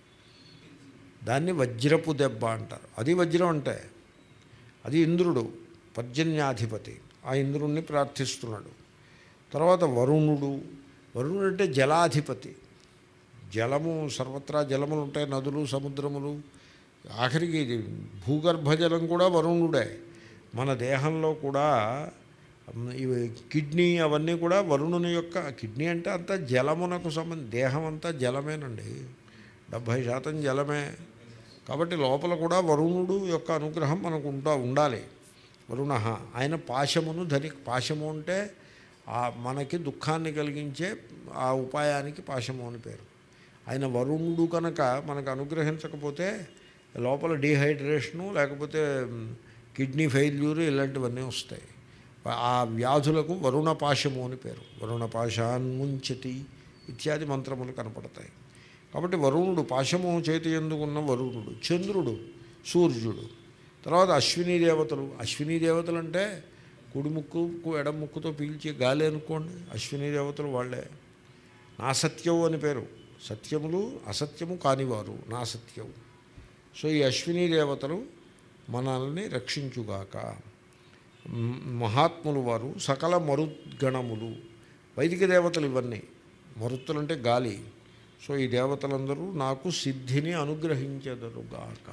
దాన్ని వజ్రపు దెబ్బ అంటారు అది వజ్రం అంటే అది ఇంద్రుడు పర్జన్యాధిపతి ఆ ఇంద్రుణ్ణి ప్రార్థిస్తున్నాడు తర్వాత వరుణుడు వరుణుడు అంటే జలాధిపతి జలము సర్వత్రా జలములు ఉంటాయి నదులు సముద్రములు ఆఖరికి ఇది భూగర్భ జలం కూడా వరుణుడే మన దేహంలో కూడా మ్, ఇవి కిడ్నీ అవన్నీ కూడా వరుణుని యొక్క కిడ్నీ అంటే అంతా జలమునకు సంబంధం దేహం అంతా జలమేనండి డెబ్భై శాతం జలమే కాబట్టి లోపల కూడా వరుణుడు యొక్క అనుగ్రహం మనకు ఉంటా ఉండాలి వరుణ ఆయన పాశమును ధని పాశము అంటే ఆ మనకి దుఃఖాన్ని కలిగించే ఆ ఉపాయానికి పాశము అని పేరు ఆయన వరుణుడు కనుక మనకు అనుగ్రహించకపోతే లోపల డీహైడ్రేషను లేకపోతే మ్, కిడ్నీ ఫెయిల్యూర్ ఇలాంటివన్నీ వస్తాయి ఆ వ్యాధులకు వరుణ పాశము అని పేరు వరుణ పాశాన్ముంచతి ఇత్యాది మంత్రములు కనపడతాయి కాబట్టి వరుణుడు పాశము చేతి ఎందుకున్న వరుణుడు చంద్రుడు సూర్యుడు తర్వాత అశ్వినీ దేవతలు అశ్వినీ దేవతలు అంటే కుడి ముక్కు ఎడం ముక్కుతో పీల్చే గాలి అనుకోండి అశ్వినీ దేవతలు వాళ్ళే నా సత్యవు అని పేరు సత్యములు అసత్యము కానివారు నా సత్యవు సో ఈ అశ్వినీ దేవతలు మనల్ని రక్షించుగాక మ్, మహాత్ములు వారు సకల మరుద్గణములు వైదిక దేవతలు ఇవన్నీ మరుత్తులు అంటే గాలి సో ఈ దేవతలందరూ నాకు సిద్ధిని అనుగ్రహించెదరుగాక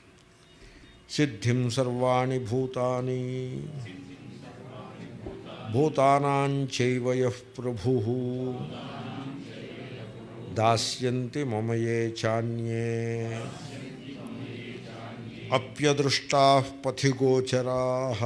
సిద్ధిం సర్వాణి భూతాని భూతానాంచైవయ ప్రభు దాస్యంతి మమయే చాన్యే అప్యదృష్టా పథిగోచరా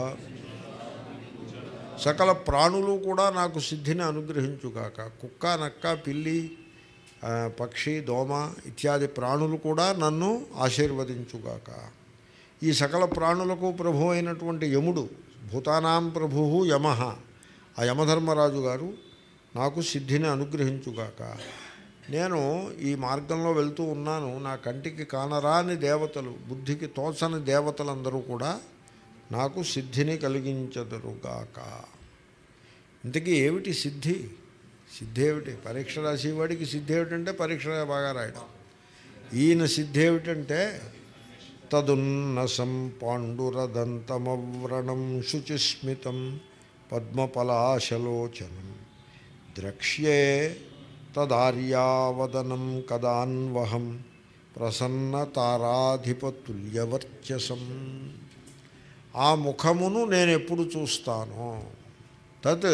సకల ప్రాణులు కూడా నాకు సిద్ధిని అనుగ్రహించుగాక కుక్క నక్క పిల్లి ఆ, పక్షి దోమ ఇత్యాది ప్రాణులు కూడా నన్ను ఆశీర్వదించుగాక ఈ సకల ప్రాణులకు ప్రభు అయినటువంటి యముడు భూతానాం ప్రభు యమ ఆ యమధర్మరాజు గారు నాకు సిద్ధిని అనుగ్రహించుగాక నేను ఈ మార్గంలో వెళ్తూ ఉన్నాను నా కంటికి కానరాని దేవతలు బుద్ధికి తోచని దేవతలందరూ కూడా నాకు సిద్ధిని కలిగించదురుగాక ఇంతకీ ఏమిటి సిద్ధి సిద్ధి ఏమిటి పరీక్ష రాసేవాడికి సిద్ధి ఏమిటంటే పరీక్ష బాగా రాయడం ఈయన సిద్ధి ఏమిటంటే తదున్నసం పాండురదంతమవ్రణం శుచిస్మితం పద్మపలాశలోచనం ద్రక్ష్యే తదార్యావదనం కదాన్వహం ప్రసన్న తారాధిపతుల్యవర్చసం ఆ ముఖమును నేను ఎప్పుడు చూస్తాను తత్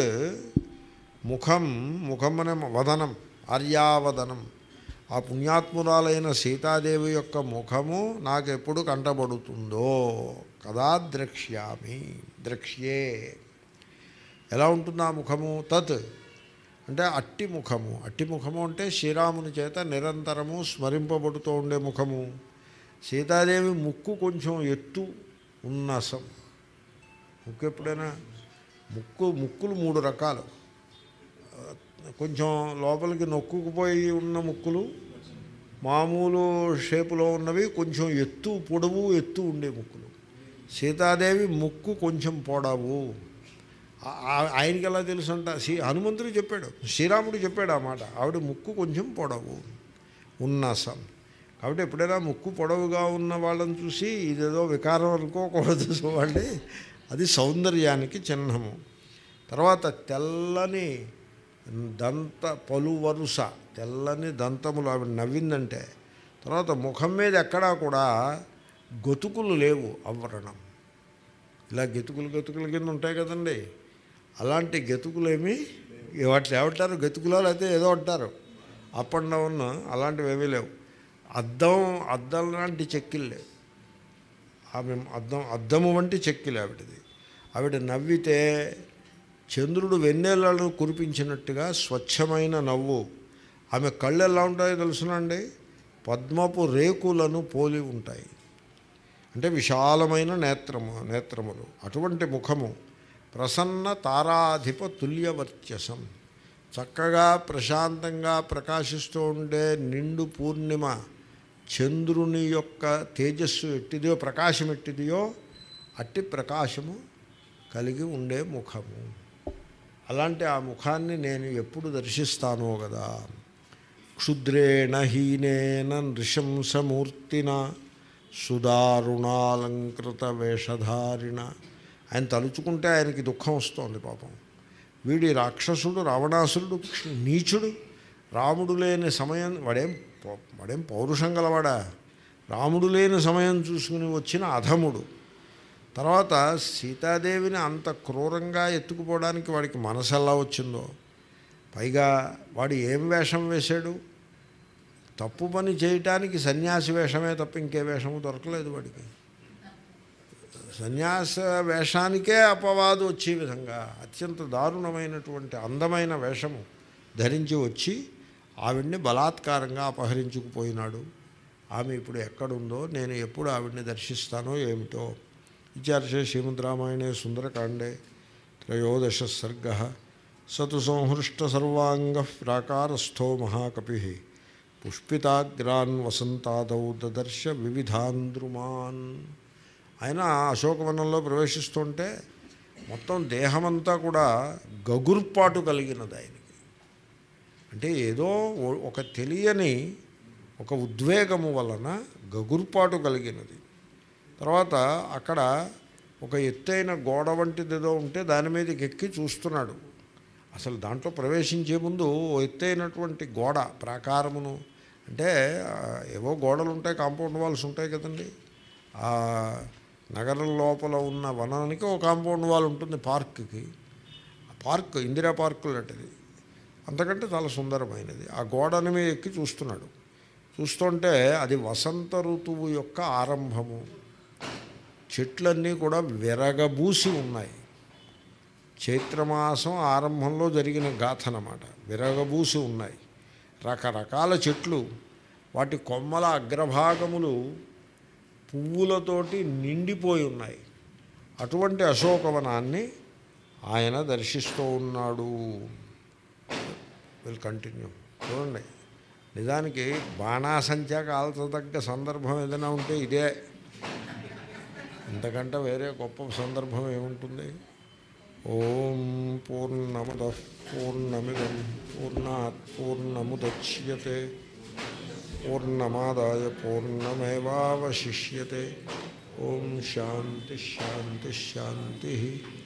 ముఖం ముఖం అనే వదనం ఆర్యావదనం ఆ పుణ్యాత్మురాలైన సీతాదేవి యొక్క ముఖము నాకు ఎప్పుడు కంటబడుతుందో కదా ద్రక్ష్యామి ద్రక్ష్యే ఎలా ఉంటుంది ఆ ముఖము తత్ అంటే అట్టి ముఖము అట్టి ముఖము అంటే శ్రీరాముని చేత నిరంతరము స్మరింపబడుతూ ఉండే ముఖము సీతాదేవి ముక్కు కొంచెం ఎత్తు ఉన్నసం ముక్కు ఎప్పుడైనా ముక్కు ముక్కులు మూడు రకాలు కొంచెం లోపలికి నొక్కుకుపోయి ఉన్న ముక్కులు మామూలు షేపులో ఉన్నవి కొంచెం ఎత్తు పొడవు ఎత్తు ఉండే ముక్కులు సీతాదేవి ముక్కు కొంచెం పొడవు ఆ- ఆ- ఆయనకి ఎలా తెలుసు అంట శ్రీ హనుమంతుడు చెప్పాడు శ్రీరాముడు చెప్పాడు ఆ మాట ఆవిడ ముక్కు కొంచెం పొడవు ఉన్నాసం కాబట్టి ఎప్పుడైనా ముక్కు పొడవుగా ఉన్న వాళ్ళని చూసి ఇదేదో వికారం అనుకోకూడదు చూడండి అది సౌందర్యానికి చిహ్నము తర్వాత తెల్లని దంత పలు వరుస తెల్లని దంతములు ఆవిడ నవ్విందంటే తర్వాత ముఖం మీద ఎక్కడా కూడా గతుకులు లేవు ఆవరణం ఇలా గతుకులు గతుకుల కింద ఉంటాయి కదండి అలాంటి గతుకులేమి వాటిని ఏమంటారు గతుకులో లేకపోతే ఏదో అంటారు అప్ అండ్ డౌన్ అలాంటివి ఏమీ లేవు అద్దం అద్దం లాంటి చెక్కిలు లేవు ఆమె అద్దం అద్దము వంటి చెక్కిలు ఆవిడది ఆవిడ నవ్వితే చంద్రుడు వెన్నెలను కురిపించినట్టుగా స్వచ్ఛమైన నవ్వు ఆమె కళ్ళు ఎలా ఉంటాయో తెలుసునండి పద్మపు రేకులను పోలి ఉంటాయి అంటే విశాలమైన నేత్రము నేత్రములు అటువంటి ముఖము ప్రసన్న తారాధిప తుల్యవర్చసం చక్కగా ప్రశాంతంగా ప్రకాశిస్తూ ఉండే నిండు పూర్ణిమ చంద్రుని యొక్క తేజస్సు ఎట్టిదో ప్రకాశం ఎట్టిదియో అట్టి ప్రకాశము కలిగి ఉండే ముఖము అలాంటి ఆ ముఖాన్ని నేను ఎప్పుడు దర్శిస్తానో కదా క్షుద్రేణ హీనేన నృశంసమూర్తిన సుదారుణాలంకృత వేషధారిణ ఆయన తలుచుకుంటే ఆయనకి దుఃఖం వస్తోంది పాపం వీడి రాక్షసుడు రావణాసురుడు కృష్ణ- నీచుడు రాముడు లేని సమయం వాడేం పౌ- వాడేం పౌరుషం గలవాడా రాముడు లేని సమయం చూసుకుని వచ్చిన అధముడు తర్వాత సీతాదేవిని అంత క్రూరంగా ఎత్తుకుపోవడానికి వాడికి మనసు ఎలా వచ్చిందో పైగా వాడు ఏం వేషం వేశాడు తప్పు పని చేయటానికి సన్యాసి వేషమే తప్ప ఇంకే వేషము దొరకలేదు వాడికి సన్యాస వేషానికే అపవాదు వచ్చే విధంగా అత్యంత దారుణమైనటువంటి అందమైన వేషము ధరించి వచ్చి ఆవిడ్ని బలాత్కారంగా అపహరించుకుపోయినాడు ఆమె ఇప్పుడు ఎక్కడుందో నేను ఎప్పుడు ఆవిడ్ని దర్శిస్తానో ఏమిటో విచార్చే శ్రీమద్ రామాయణే సుందరకాండే త్రయోదశ సర్గ సతు సంహృష్ట సర్వాంగ ప్రాకారస్థో మహాకపి పుష్పితాగ్రాన్ వసంతాదౌ దదర్శ వివిధాంద్రుమాన్ ఆయన అశోకవనంలో ప్రవేశిస్తుంటే మొత్తం దేహమంతా కూడా గగుర్పాటు కలిగినది ఆయనకి అంటే ఏదో ఓ- ఒక తెలియని ఒక ఉద్వేగము వలన గగుర్పాటు కలిగినది తర్వాత అక్కడ ఒక ఎత్తైన గోడ వంటిది ఏదో ఉంటే దాని మీదకి ఎక్కి చూస్తున్నాడు అసలు దాంట్లో ప్రవేశించే ముందు ఓ ఎత్తైనటువంటి గోడ ప్రాకారమును అంటే ఆ, ఏవో గోడలు ఉంటాయి కాంపౌండ్ వాల్స్ ఉంటాయి కదండి ఆ నగరం లోపల ఉన్న వనానికి ఒక కాంపౌండ్ వాల్ ఉంటుంది పార్క్కి ఆ పార్క్ ఇందిరా పార్క్ లాంటిది అంతకంటే చాలా సుందరమైనది ఆ గోడని మీద ఎక్కి చూస్తున్నాడు చూస్తుంటే అది వసంత ఋతువు యొక్క ఆరంభము చెట్లన్నీ కూడా విరగబూసి ఉన్నాయి చైత్రమాసం ఆరంభంలో జరిగిన గాథ అన్నమాట విరగబూసి ఉన్నాయి రకరకాల చెట్లు వాటి కొమ్మల అగ్రభాగములు పువ్వులతోటి నిండిపోయి ఉన్నాయి అటువంటి అశోకవనాన్ని ఆయన దర్శిస్తూ ఉన్నాడు విల్ కంటిన్యూ చూడండి నిజానికి బాణాసంచా కాల్చదగ్గ సందర్భం ఏదైనా ఉంటే ఇదే ఇంతకంటే వేరే గొప్ప సందర్భం ఏముంటుంది ఓం పూర్ణముద పూర్ణమిదం పూర్ణాత్ పూర్ణముద్యతే పూర్ణమాదాయ పూర్ణమేవాశిష్యతే ఓం శాంతి శాంతి శాంతి